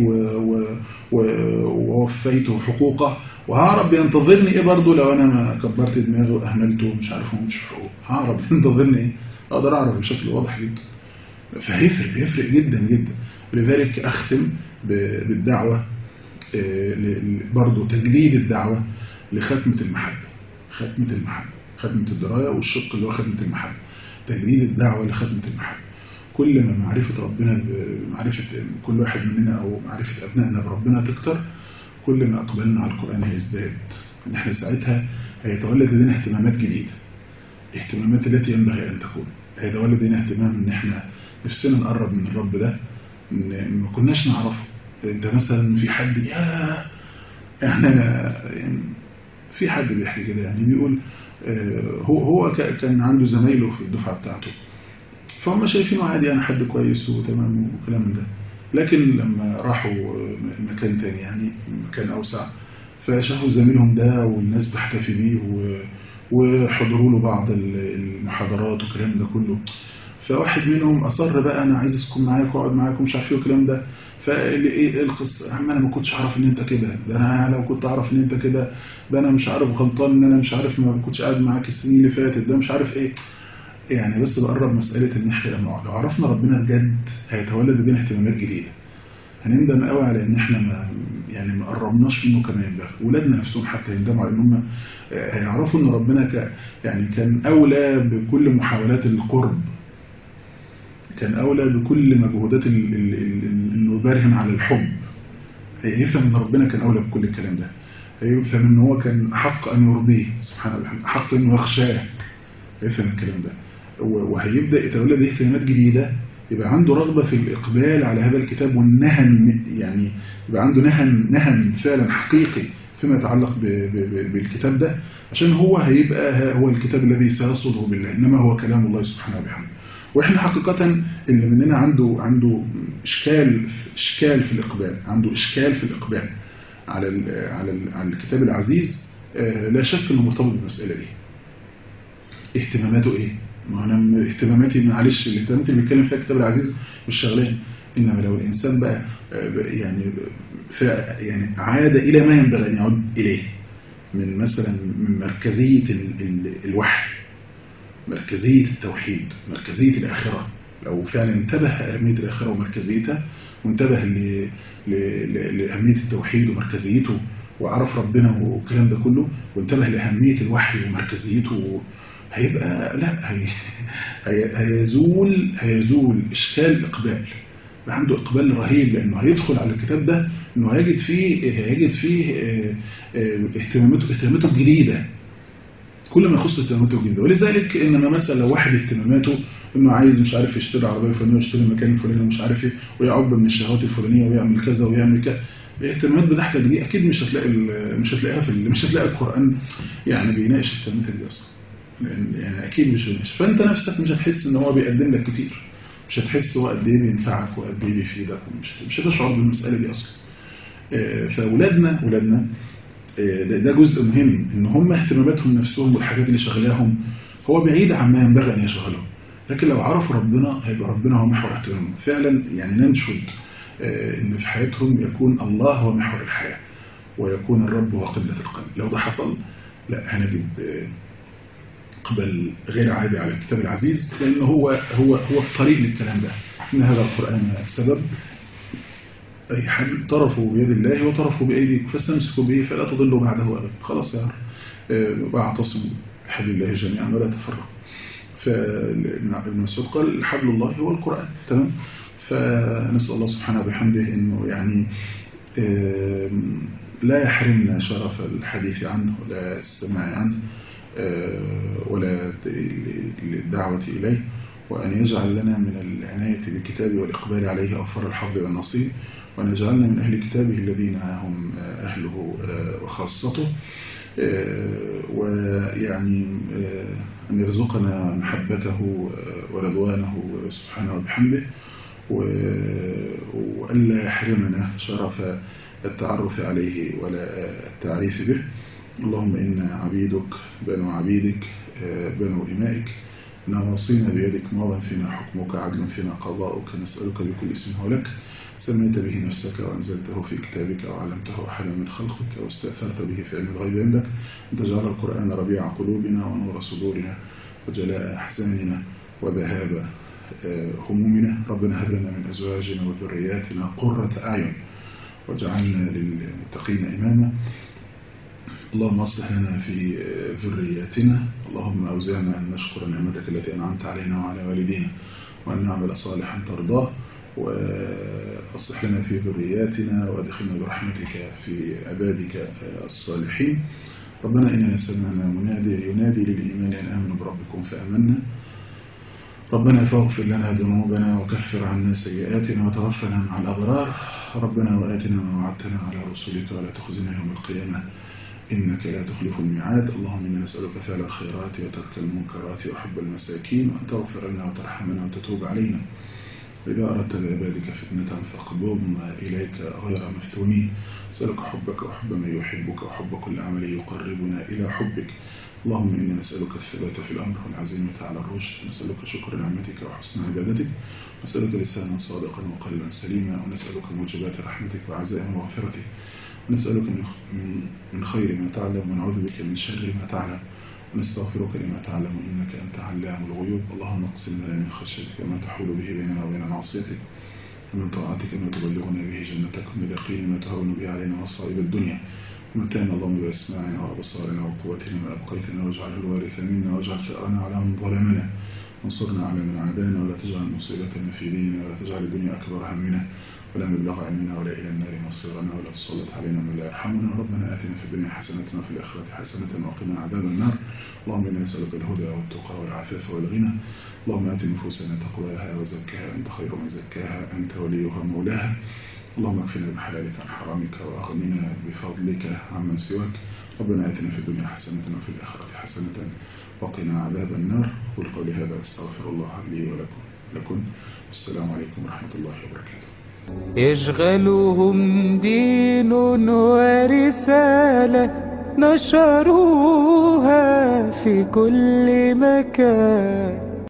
ووفيته حقوقه وهعرف بينتظرني ايه برضه لو انا ما كبرت دماغي واهملته مش عارف مش حقوق هعرف بينتظرني ايه اقدر اعرف بشكل واضح جدا فهيفرق يفرق جدا جدا لذلك اختم بالدعوه برضه تجديد الدعوه لختمه المحبه ختمه المحبه خدمة الدراية والشق اللي هو خدمة المحبة تجديد الدعوة لخدمة المحبة كل ما معرفة ربنا معرفة كل واحد مننا أو معرفة أبنائنا بربنا تكتر كل ما أقبلنا على القرآن هيزداد إن إحنا ساعتها هيتولد لدينا اهتمامات جديدة اهتمامات التي ينبغي أن تكون هيتولد لدينا اهتمام إن إحنا نفسنا نقرب من الرب ده إن ما كناش نعرفه أنت مثلا في حد يا احنا يعني في حد بيحكي كده يعني بيقول هو هو كان عنده زمايله في الدفعة بتاعته فهم شايفينه عادي يعني حد كويس وتمام وكلام من ده لكن لما راحوا مكان تاني يعني مكان أوسع فشافوا زميلهم ده والناس بتحتفي بيه وحضروا له بعض المحاضرات والكلام ده كله فواحد منهم أصر بقى أنا عايز أسكن معاك وأقعد معاك ومش عارف إيه والكلام ده فاللي إيه القصة يا عم أنا ما كنتش أعرف إن أنت كده ده أنا لو كنت أعرف إن أنت كده ده أنا مش عارف غلطان إن أنا مش عارف ما كنتش قاعد معاك السنين اللي فاتت ده مش عارف إيه يعني بس بقرب مسألة إن إحنا لما لو عرفنا ربنا بجد هيتولد بينا اهتمامات جديدة هنندم قوي على إن إحنا ما يعني ما قربناش منه كما ينبغي ولادنا نفسهم حتى يندموا على إن هم هيعرفوا إن ربنا ك يعني كان أولى بكل محاولات القرب كان أولى بكل مجهودات إنه يبرهن على الحب هيفهم إن ربنا كان أولى بكل الكلام ده هيفهم إن هو كان حق أن يرضيه سبحانه وتعالى حق أن يخشاه هيفهم الكلام ده وهيبدأ يتولد اهتمامات جديدة يبقى عنده رغبة في الإقبال على هذا الكتاب والنهن يعني يبقى عنده نهن نهن فعلا حقيقي فيما يتعلق بالكتاب ده عشان هو هيبقى هو الكتاب الذي سيصله بالله إنما هو كلام الله سبحانه وبحمده واحنا حقيقة اللي مننا عنده عنده اشكال اشكال في الاقبال عنده اشكال في الاقبال على ال على ال على الكتاب العزيز لا شك انه مرتبط بالمسألة دي اهتماماته ايه ما انا اهتماماتي معلش الاهتمامات اللي بيتكلم فيها الكتاب العزيز مش شغلان انما لو الانسان بقى يعني يعني عاد الى ما ينبغي ان يعود اليه من مثلا من مركزية ال ال الوحي مركزية التوحيد مركزية الآخرة لو فعلا انتبه لأهمية الآخرة ومركزيتها وانتبه لأهمية التوحيد ومركزيته وعرف ربنا والكلام ده كله وانتبه لأهمية الوحي ومركزيته هيبقى لا هي هيزول هيزول إشكال الإقبال يبقى عنده إقبال رهيب لأنه هيدخل على الكتاب ده إنه هيجد فيه هيجد فيه اهتماماته اهتماماته الجديدة كل ما يخص اهتماماته الجديدة ولذلك إنما مثلا لو واحد اهتماماته إنه عايز مش عارف يشتري عربية فلانية ويشتري مكان فلاني ومش عارف إيه ويعب من الشهوات الفلانية ويعمل كذا ويعمل كذا الاهتمامات بتاعتك دي أكيد مش هتلاقي مش هتلاقيها في مش هتلاقي القرآن يعني بيناقش اهتماماتك دي أصلا يعني أكيد مش هيناقش فأنت نفسك مش هتحس إن هو بيقدم لك كتير مش هتحس هو قد ايه بينفعك وقد ايه بيفيدك ومش مش هتشعر بالمسألة دي أصلا فأولادنا أولادنا ده, ده جزء مهم إن هم اهتماماتهم نفسهم والحاجات اللي شغلاهم هو بعيد عن ما ينبغي أن يشغلهم لكن لو عرفوا ربنا هيبقى ربنا هو محور اهتمامهم فعلا يعني ننشد إن في حياتهم يكون الله هو محور الحياة ويكون الرب هو قبلة القلب لو ده حصل لا هنجد إقبال غير عادي على الكتاب العزيز لأن هو هو هو الطريق للكلام ده إن هذا القرآن سبب أي حد طرفوا بيد الله وطرفوا بأيديكم فاستمسكوا به فلا تضلوا بعده أبدا خلاص يا رب واعتصموا بحبل الله جميعا ولا تفرقوا فابن مسعود قال حبل الله هو القرآن تمام فنسأل الله سبحانه وبحمده إنه يعني لا يحرمنا شرف الحديث عنه ولا السماع عنه ولا الدعوة إليه وأن يجعل لنا من العناية بالكتاب والإقبال عليه أوفر الحظ والنصيب وأن يجعلنا من أهل كتابه الذين هم أهله وخاصته ويعني أن يرزقنا محبته ورضوانه سبحانه وبحمده وألا يحرمنا شرف التعرف عليه ولا التعريف به اللهم إنا عبيدك بنو عبيدك بنو إمائك نواصينا بيدك ماضا فينا حكمك عدل فينا قضاؤك نسألك بكل اسم هو لك سميت به نفسك وأنزلته في كتابك أو علمته أحدا من خلقك أو استأثرت به في علم الغيب عندك أن تجعل القرآن ربيع قلوبنا ونور صدورنا وجلاء أحزاننا وذهاب همومنا ربنا هب لنا من أزواجنا وذرياتنا قرة أعين واجعلنا للمتقين إماما اللهم اصلح لنا في ذرياتنا اللهم أوزعنا أن نشكر نعمتك التي أنعمت علينا وعلى والدينا وأن نعمل صالحا ترضاه وأصلح لنا في ذرياتنا وأدخلنا برحمتك في عبادك الصالحين ربنا إننا سمعنا منادي ينادي للإيمان أن آمنوا بربكم فأمنا ربنا فاغفر لنا ذنوبنا وكفر عنا سيئاتنا وتوفنا مع الأبرار ربنا وآتنا ما وعدتنا على رسولك ولا تخزنا يوم القيامة إنك لا تخلف الميعاد اللهم إنا نسألك فعل الخيرات وترك المنكرات وحب المساكين وأن تغفر لنا وترحمنا وتتوب علينا وإذا أردت بعبادك فتنة فاقبضنا إليك غير مفتونين نسألك حبك وحب من يحبك وحب كل عمل يقربنا إلى حبك اللهم إنا نسألك الثبات في الأمر والعزيمة على الرشد نسألك شكر نعمتك وحسن عبادتك نسألك لسانا صادقا وقلبا سليما ونسألك موجبات رحمتك وعزائم مغفرتك ونسألك من خير ما تعلم ونعوذ بك من شر ما تعلم ونستغفرك لما تعلم إنك أنت علام الغيوب اللهم اقسم لنا من خشيتك ما تحول به بيننا وبين معصيتك ومن طاعتك ما تبلغنا به جنتك ومن اليقين ما تهون به علينا مصائب الدنيا ومتعنا اللهم بأسماعنا وأبصارنا وقوتنا ما أبقيتنا واجعله الوارث منا واجعل ثأرنا على من ظلمنا وانصرنا على من عادانا ولا تجعل مصيبتنا في ديننا ولا تجعل الدنيا أكبر همنا ولا مبلغ علمنا ولا إلى النار مصيرنا ولا تسلط علينا من لا يرحمنا ربنا آتنا في الدنيا حسنة وفي الآخرة حسنة وقنا عذاب النار اللهم إنا نسألك الهدى والتقى والعفاف والغنى اللهم آت نفوسنا تقواها وزكها أنت خير من زكاها أنت وليها مولاها اللهم اكفنا بحلالك عن حرامك وأغننا بفضلك عمن سواك ربنا آتنا في الدنيا حسنة وفي الآخرة حسنة وقنا عذاب النار والقول هذا استغفر الله لي ولكم لكم السلام عليكم ورحمة الله وبركاته يشغلهم دين ورسالة نشروها في كل مكان